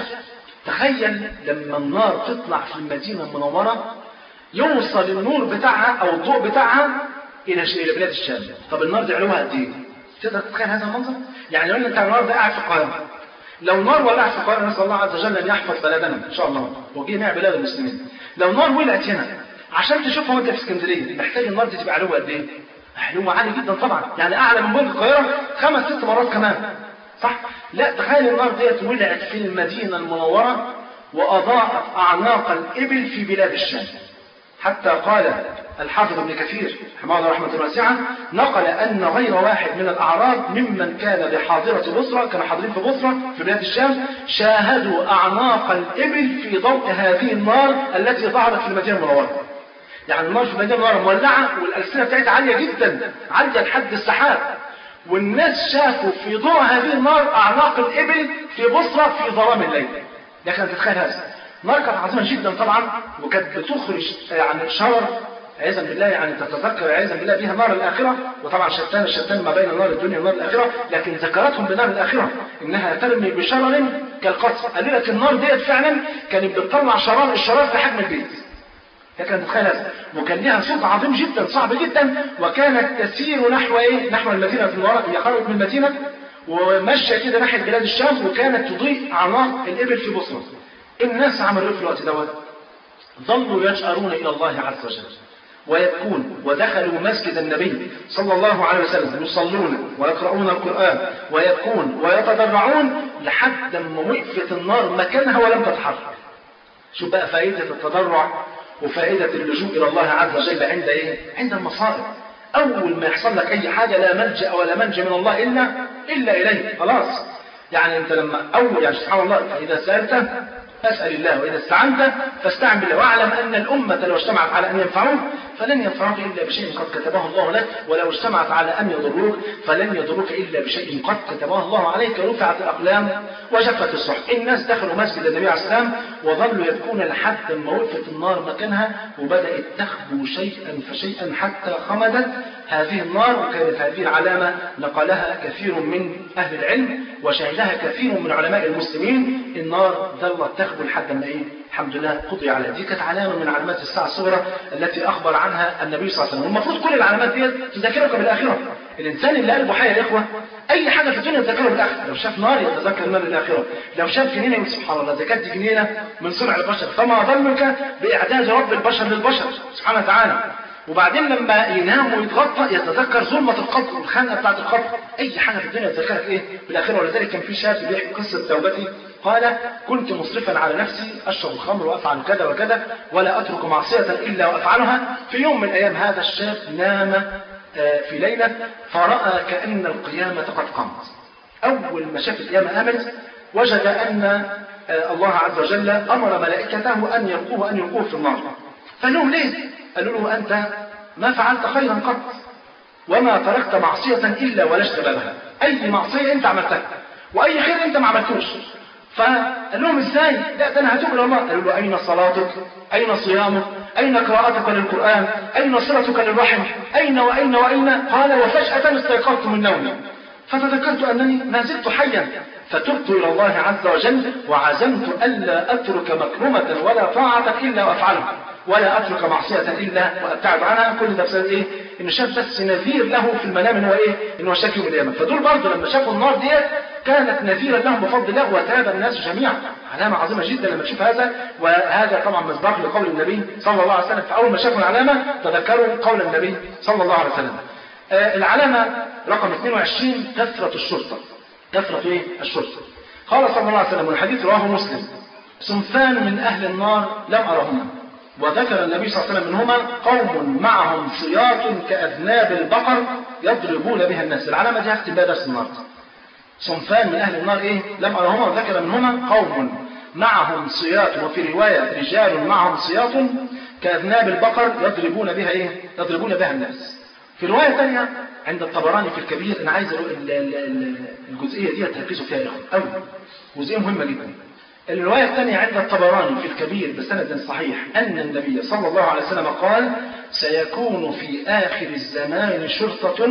تخيل لما النار تطلع في المدينه المنوره يوصل النور بتاعها او الضوء بتاعها الى الى بلاد الشام طب النار دي علوها قد ايه تقدر تتخيل هذا المنظر يعني لو انت النار ده قاعد في القاهره لو نار ولعت في القاهره نسال الله عز وجل ان يحفظ بلدنا ان شاء الله وجميع بلاد المسلمين لو نار ولعت هنا عشان تشوفها وانت في اسكندريه محتاج النار دي تبقى علوها قد ايه علوها عالي جدا طبعا يعني اعلى من برج القاهره خمس ست مرات كمان صح لا تخيل النار ديت ولعت في المدينه المنوره واضاءت اعناق الابل في بلاد الشام حتى قال الحافظ ابن كثير رحمه الله رحمه واسعه نقل ان غير واحد من الاعراب ممن كان بحاضره بصره كانوا حاضرين في بصره في بلاد الشام شاهدوا اعناق الابل في ضوء هذه النار التي ظهرت في المدينه المنوره. يعني النار في المدينه المنوره مولعه والالسنه بتاعتها عاليه جدا عاليه لحد السحاب والناس شافوا في ضوء هذه النار اعناق الابل في بصره في ظلام الليل. لكن تتخيل هذا نار كانت عظيمه جدا طبعا وكانت بتخرج يعني شرر عياذا بالله يعني تتذكر عياذا بالله بها نار الاخره وطبعا شتان الشتان ما بين نار الدنيا ونار الاخره لكن ذكرتهم بنار الاخره انها ترمي بشرر كالقصر قالوا لك النار ديت فعلا كانت بتطلع شرار الشرار في حجم البيت لكن تتخيل هذا وكان لها صوت عظيم جدا صعب جدا وكانت تسير نحو ايه نحو المدينه في الوراء هي خرجت من المدينه وماشيه كده ناحيه بلاد الشام وكانت تضيء اعناق الابل في بصره الناس عملوا ايه في الوقت دوت ظلوا يجأرون الى الله عز وجل ويبكون ودخلوا مسجد النبي صلى الله عليه وسلم يصلون ويقرؤون القرآن ويبكون ويتضرعون لحد ما وقفت النار مكانها ولم تتحرك شوف بقى فائدة التضرع وفائدة اللجوء إلى الله عز وجل عند إيه؟ عند المصائب أول ما يحصل لك أي حاجة لا ملجأ ولا منجى من الله إلا إلا إليه خلاص يعني أنت لما أول يعني سبحان الله فإذا سألت فاسأل الله وإذا استعنت فاستعن بالله واعلم أن الأمة لو اجتمعت على أن ينفعوك فلن ينفعوك إلا بشيء قد كتبه الله لك ولو اجتمعت على أن يضروك فلن يضروك إلا بشيء قد كتبه الله عليك رفعت الأقلام وجفت الصحف الناس دخلوا مسجد النبي عليه السلام وظلوا يبكون لحد ما وقفت النار مكانها وبدأت تخبو شيئا فشيئا حتى خمدت هذه النار وكانت هذه العلامة نقلها كثير من أهل العلم وشهدها كثير من علماء المسلمين النار ظلت تخبو لحد ما إيه الحمد لله قضي عليها دي كانت علامة من علامات الساعة الصغرى التي أخبر عنها النبي صلى الله عليه وسلم والمفروض كل العلامات دي تذكرك بالآخرة الإنسان اللي قلبه حي يا إخوة أي حاجة في الدنيا يتذكره بالآخرة لو شاف نار يتذكر نار الآخرة لو شاف جنينة يقول سبحان الله إذا كانت جنينة من صنع البشر فما ظنك بإعداد رب البشر للبشر سبحانه وتعالى وبعدين لما ينام ويتغطى يتذكر ظلمة القبر والخنقة بتاعت القبر أي حاجة في الدنيا يتذكرك إيه بالآخرة ولذلك كان في شاب بيحكي قصة توبتي قال كنت مصرفا على نفسي أشرب الخمر وأفعل كذا وكذا ولا أترك معصية إلا وأفعلها في يوم من الأيام هذا الشاب نام في ليلة فرأى كأن القيامة قد قامت أول ما شاف القيامة قامت وجد أن الله عز وجل أمر ملائكته أن يلقوه أن يلقوه في النار فقال لهم ليه؟ قالوا له أنت ما فعلت خيرا قط وما تركت معصية إلا ولجت بابها أي معصية أنت عملتها وأي خير أنت ما عملتوش فقال لهم ازاي لا ده انا هتوب الى الله قالوا له اين صلاتك اين صيامك اين قراءتك للقران اين صلتك للرحم اين واين واين قال وفجاه استيقظت من نومي فتذكرت انني ما زلت حيا فتبت الى الله عز وجل وعزمت الا اترك مكرمه ولا طاعه الا وافعلها ولا اترك معصيه الا وابتعد عنها كل ده بسبب ايه؟ انه شاف بس نذير له في المنام ان هو ايه؟ ان هو شاك يوم القيامه فدول برضه لما شافوا النار ديت كانت نذيرا لهم بفضل الله وتاب الناس جميعا علامه عظيمه جدا لما تشوف هذا وهذا طبعا مصداق لقول النبي صلى الله عليه وسلم فاول ما شافوا العلامه تذكروا قول النبي صلى الله عليه وسلم آه العلامه رقم 22 كثره الشرطه كثره ايه؟ الشرطه قال صلى الله عليه وسلم والحديث رواه مسلم صنفان من اهل النار لم ارهما وذكر النبي صلى الله عليه وسلم منهما قوم معهم سياط كأذناب البقر يضربون بها الناس العلامة دي هختم بها درس النهارده صنفان من أهل النار إيه لم أرهما وذكر منهما قوم معهم سياط وفي رواية رجال معهم سياط كأذناب البقر يضربون بها إيه يضربون بها الناس في رواية ثانية عند الطبراني في الكبير أنا عايز الجزئية دي تركزوا فيها يا إخوان أوي جزئية مهمة جدا الرواية الثانية عند الطبراني في الكبير بسند صحيح أن النبي صلى الله عليه وسلم قال سيكون في آخر الزمان شرطة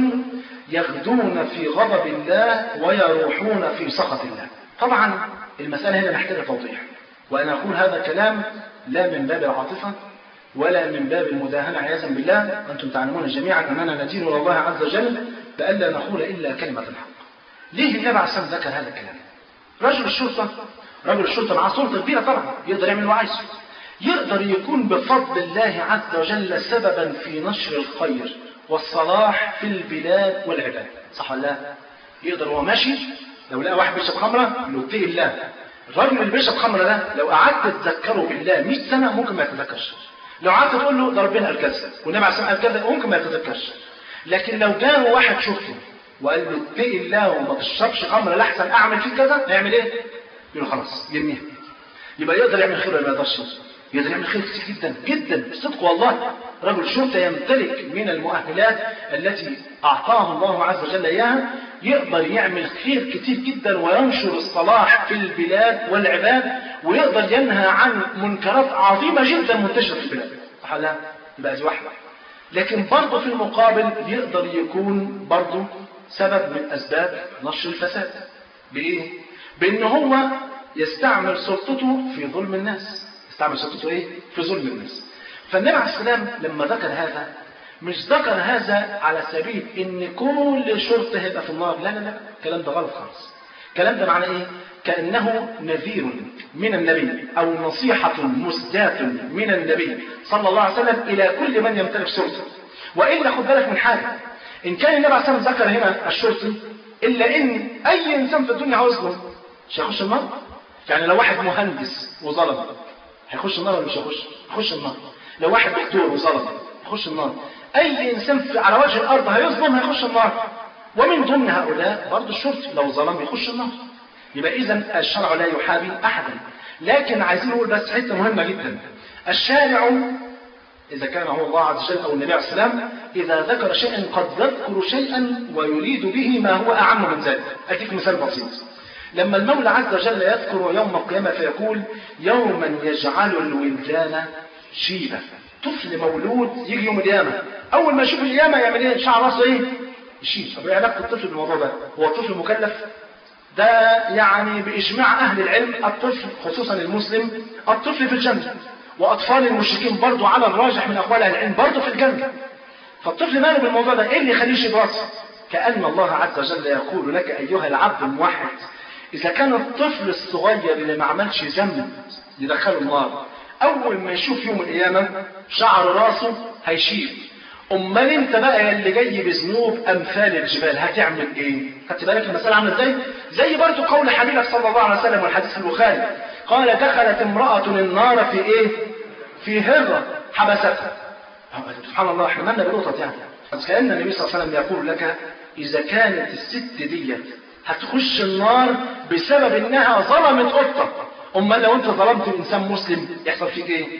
يغدون في غضب الله ويروحون في سخط الله طبعا المسألة هنا محتاجة توضيح وأنا أقول هذا الكلام لا من باب العاطفة ولا من باب المداهنة عياذا بالله أنتم تعلمون جميعا أننا ندين إلى الله عز وجل بألا نقول إلا كلمة الحق ليه النبي عليه الصلاة ذكر هذا الكلام رجل الشرطة رجل الشرطة معاه سلطة كبيرة طبعا يقدر يعمل اللي عايزه يقدر يكون بفضل الله عز وجل سببا في نشر الخير والصلاح في البلاد والعباد صح ولا لا؟ يقدر وهو ماشي لو لقى واحد بيشرب خمرة له اتقي الله الراجل اللي بيشرب خمرة ده لو قعدت تذكره بالله 100 سنة ممكن ما يتذكرش لو قعدت تقول له ده ربنا قال كذا والنبي عليه الصلاة والسلام قال كذا ممكن ما يتذكرش لكن لو جاله واحد شفته وقال له اتقي الله وما تشربش خمرة لحسن اعمل فيك كذا هيعمل ايه؟ يقول خلاص يرميها يبقى يقدر يعمل خير ولا ما يقدرش يقدر يعمل خير كتير جدا جدا بصدق والله رجل شرطه يمتلك من المؤهلات التي اعطاه الله عز وجل اياها يقدر يعمل خير كتير جدا وينشر الصلاح في البلاد والعباد ويقدر ينهى عن منكرات عظيمه جدا منتشره في البلاد صح لا يبقى دي واحده لكن برضه في المقابل يقدر يكون برضه سبب من اسباب نشر الفساد بايه بان هو يستعمل سلطته في ظلم الناس يستعمل سلطته ايه في ظلم الناس فالنبي عليه السلام لما ذكر هذا مش ذكر هذا على سبيل ان كل شرطه هيبقى في النار لا لا لا الكلام ده غلط خالص الكلام ده معناه ايه كانه نذير من النبي او نصيحه مسداه من النبي صلى الله عليه وسلم الى كل من يمتلك سلطه والا خد بالك من حاجه ان كان النبي عليه الصلاه والسلام ذكر هنا الشرطي الا ان اي انسان في الدنيا عاوز له مش هيخش النار يعني لو واحد مهندس وظلم هيخش النار ولا مش هيخش هيخش النار لو واحد دكتور وظلم هيخش النار اي انسان في على وجه الارض هيظلم هيخش النار ومن ضمن هؤلاء برضه الشرطي لو ظلم يخش النار يبقى اذا الشرع لا يحابي احدا لكن عايزين نقول بس حته مهمه جدا الشارع إذا كان هو الله عز وجل أو النبي عليه السلام إذا ذكر شيئا قد يذكر شيئا ويريد به ما هو أعم من ذلك أديك مثال بسيط لما المولى عز وجل يذكر يوم القيامة فيقول يوما يجعل الولدان شيبة طفل مولود يجي يوم القيامة أول ما يشوف القيامة يعمل إيه شعر راسه إيه يشيب طب إيه علاقة الطفل بالموضوع ده هو الطفل مكلف ده يعني بإجماع أهل العلم الطفل خصوصا المسلم الطفل في الجنة وأطفال المشركين برضو على الراجح من أقوال أهل العلم برضو في الجنة فالطفل ماله بالموضوع ده إيه اللي يخليه يشيب راسه كأن الله عز وجل يقول لك أيها العبد الموحد إذا كان الطفل الصغير اللي ما عملش ذنب يدخله النار أول ما يشوف يوم القيامة شعر راسه هيشيب أمال أنت بقى اللي جاي بذنوب أمثال الجبال هتعمل إيه؟ خدت بالك المسألة عاملة إزاي؟ زي برضه قول حبيبك صلى الله عليه وسلم والحديث في البخاري قال دخلت امرأة النار في إيه؟ في هرة حبستها سبحان الله احنا مالنا بنقطة يعني بس كأن النبي صلى الله عليه وسلم يقول لك إذا كانت الست ديت هتخش النار بسبب انها ظلمت قطة امال لو انت ظلمت انسان مسلم يحصل فيك ايه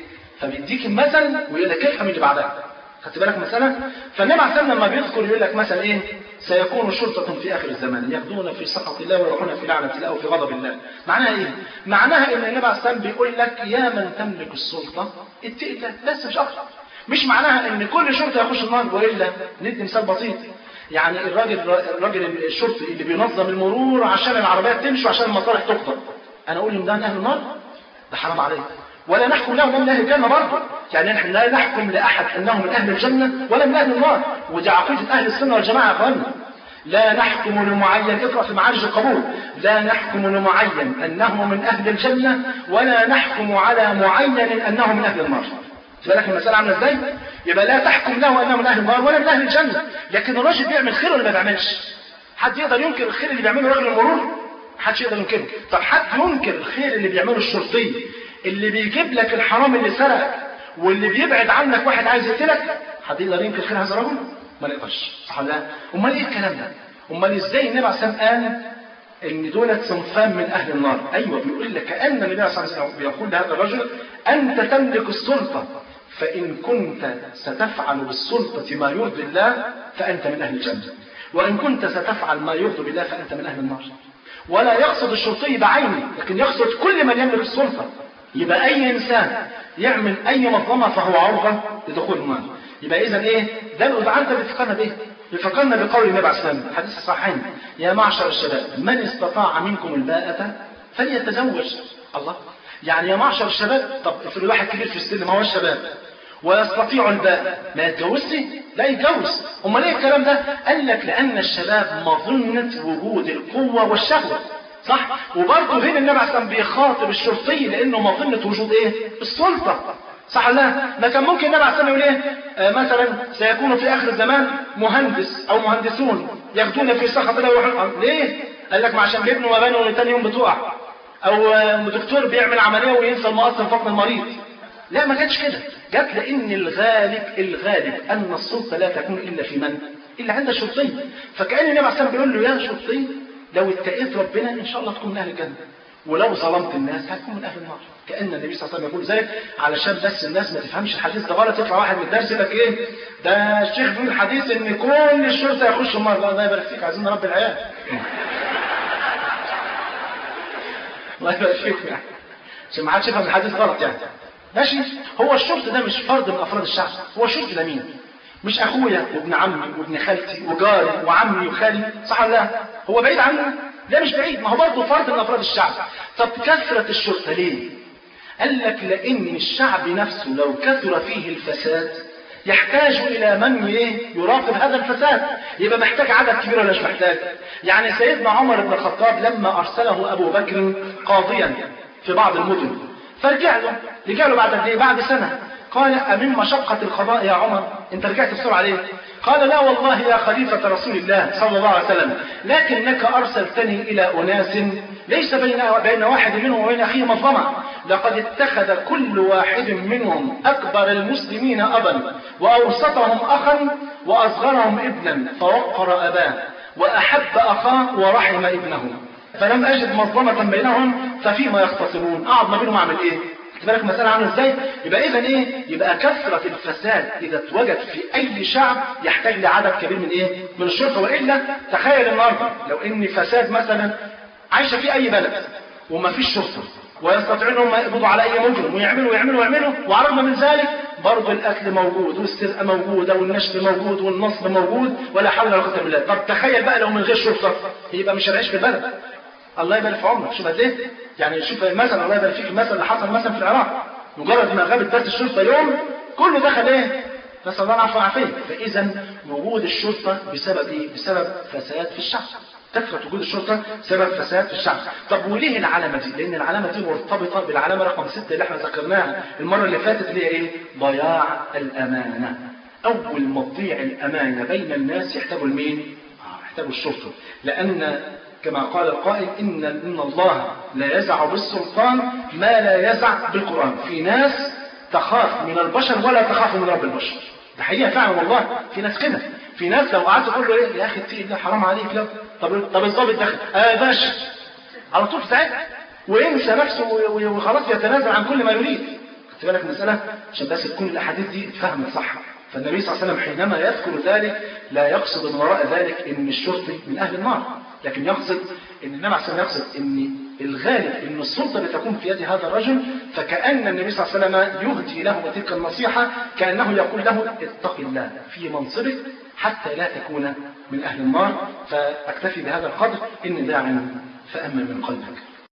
فبيديك المثل ويقول لك افهم اللي بعدها خدت بالك مثلا فالنبي عليه الصلاه لما بيذكر يقول لك مثلا ايه سيكون شرطة في آخر الزمان يغدون في سخط الله ويروحون في لعنة الله أو في غضب الله معناها إيه؟ معناها إن النبي عليه الصلاة بيقول لك يا من تملك السلطة اتق الله بس مش أكتر مش معناها إن كل شرطة يخش النار وإلا ندي مثال بسيط يعني الراجل الراجل الشرطي اللي بينظم المرور عشان العربيات تمشي وعشان المصالح تقطع أنا أقول له ده من أهل النار ده حرام عليك ولا نحكم له من أهل الجنة برضه يعني نحن لا نحكم لأحد أنه من أهل الجنة ولا من أهل النار ودي عقيدة أهل السنة والجماعة يا أخوانا لا نحكم لمعين اقرأ في معارج القبول لا نحكم لمعين أنه من أهل الجنة ولا نحكم على معين أنه من أهل النار بالك المسألة عاملة ازاي؟ يبقى لا تحكم له أنه من أهل النار ولا من أهل الجنة لكن الراجل بيعمل خير ولا ما بيعملش؟ حد يقدر ينكر الخير اللي بيعمله راجل المرور؟ محدش يقدر ينكره طب حد ينكر الخير اللي بيعمله الشرطي اللي بيجيب لك الحرام اللي سرق واللي بيبعد عنك واحد عايز يقتلك حد يقدر ينكر خير هذا الرجل؟ ما نقدرش صح ولا لا؟ امال ايه الكلام ده؟ امال ازاي النبي عليه الصلاه قال ان دولت صنفان من اهل النار ايوه بيقول لك كان النبي عليه الصلاه والسلام بيقول لهذا الرجل انت تملك السلطه فان كنت ستفعل بالسلطه ما يرضي الله فانت من اهل الجنه وان كنت ستفعل ما يرضي بالله فانت من اهل النار ولا يقصد الشرطي بعينه لكن يقصد كل من يملك السلطه يبقى اي انسان يعمل اي منظمه فهو عرضه لدخول النار يبقى اذا ايه ده يبقى انت بتفكرنا بايه بفكرنا بقول النبي عليه الصلاه والسلام حديث الصحيحين يا معشر الشباب من استطاع منكم الباءة فليتزوج الله يعني يا معشر الشباب طب افرض واحد كبير في السن ما هو الشباب ويستطيع الباء ما يتجوزش لا يتجوز امال ايه الكلام ده قال لك لان الشباب مظنه وجود القوه والشهوه صح وبرضه هنا النبي عليه الصلاه بيخاطب الشرطي لانه مظنه وجود ايه السلطه صح لا ما كان ممكن النبي عليه الصلاه يقول ايه آه مثلا سيكون في اخر الزمان مهندس او مهندسون يغدون في سخط الله ويروحون ليه قال لك ما عشان بيبنوا مباني وتاني يوم بتقع او آه دكتور بيعمل عمليه وينسى المقص في بطن المريض لا ما كانش كده جت لان الغالب الغالب ان السلطه لا تكون الا في من الا عند الشرطي فكان النبي عليه الصلاه بيقول له يا شرطي لو اتقيت ربنا ان شاء الله تكون من اهل الجنه ولو ظلمت الناس هتكون من اهل النار كان النبي صلى الله عليه وسلم يقول ذلك علشان بس الناس ما تفهمش الحديث ده غلط يطلع واحد من الدرس يقول لك ايه ده الشيخ بيقول الحديث ان كل الشرطه يخشوا النار لا الله يبارك فيك عايزين نربي العيال الله يبارك فيكم يعني عشان ما حدش يفهم الحديث غلط يعني ماشي هو الشرط ده مش فرد من افراد الشعب هو شرط ده مين مش اخويا وابن عمي وابن خالتي وجاري وعمي وخالي صح ولا لا هو بعيد عنه لا مش بعيد ما هو برضه فرد من افراد الشعب طب كثرة الشرطة ليه قال لك لان الشعب نفسه لو كثر فيه الفساد يحتاج الى من ايه يراقب هذا الفساد يبقى محتاج عدد كبير ولا مش محتاج يعني سيدنا عمر بن الخطاب لما ارسله ابو بكر قاضيا في بعض المدن فرجع له رجع له بعد قد ايه بعد سنه قال أمن مشقة القضاء يا عمر انت رجعت بسرعة ليه قال لا والله يا خليفة رسول الله صلى الله عليه وسلم لكنك أرسلتني إلى أناس ليس بين بين واحد منهم وبين أخيه مظلمة لقد اتخذ كل واحد منهم أكبر المسلمين أبا وأوسطهم أخا وأصغرهم ابنا فوقر أباه وأحب أخاه ورحم ابنه فلم أجد مظلمة بينهم ففيما يختصمون أقعد ما بينهم أعمل إيه بالك المسألة عاملة ازاي؟ يبقى إذا إيه؟ يبقى كثرة الفساد إذا اتوجد في أي شعب يحتاج لعدد كبير من إيه؟ من الشرطة وإلا تخيل النهارده لو إن فساد مثلا عايشة في أي بلد وما فيش شرطة ويستطيعون هم يقبضوا على أي مجرم ويعملوا ويعملوا ويعملوا وعلى الرغم من ذلك برضه القتل موجود والسرقة موجودة والنشب موجود والنصب موجود ولا حول ولا قوة إلا بالله طب تخيل بقى لو من غير شرطة يبقى مش هنعيش في البلد الله يبارك في عمرك شوف قد ايه يعني شوف مثلا الله يبارك فيك المثل اللي حصل مثلا في العراق مجرد ما غابت بس الشرطه يوم كله دخل ايه نسال الله العفو والعافيه فاذا وجود الشرطه بسبب ايه بسبب فساد في الشعب كثرة وجود الشرطة سبب فساد في الشعب طب وليه العلامة دي لأن العلامة دي مرتبطة بالعلامة رقم ستة اللي احنا ذكرناها المرة اللي فاتت اللي هي ايه ضياع الأمانة أول ما تضيع الأمانة بين الناس يحتاجوا لمين؟ آه يحتاجوا الشرطة لأن كما قال القائل إن, إن الله لا يزع بالسلطان ما لا يزع بالقرآن في ناس تخاف من البشر ولا تخاف من رب البشر ده حقيقة فعلا والله في ناس كده في ناس لو قعدت تقول له ايه يا اخي اتقي الله حرام عليك لا طب طب الضابط داخل اه باشا على طول ساعتها وينسى نفسه وخلاص يتنازل عن كل ما يريد خدت بالك من المساله عشان بس تكون الاحاديث دي اتفهمت صح فالنبي صلى الله عليه وسلم حينما يذكر ذلك لا يقصد من وراء ذلك ان الشرطي من اهل النار لكن يقصد ان النبي عليه الصلاه والسلام يقصد ان الغالب ان السلطه بتكون في يد هذا الرجل فكان النبي صلى الله عليه وسلم يهدي له تلك النصيحه كانه يقول له اتق الله في منصبك حتى لا تكون من اهل النار فاكتفي بهذا القدر اني داع فامن من قلبك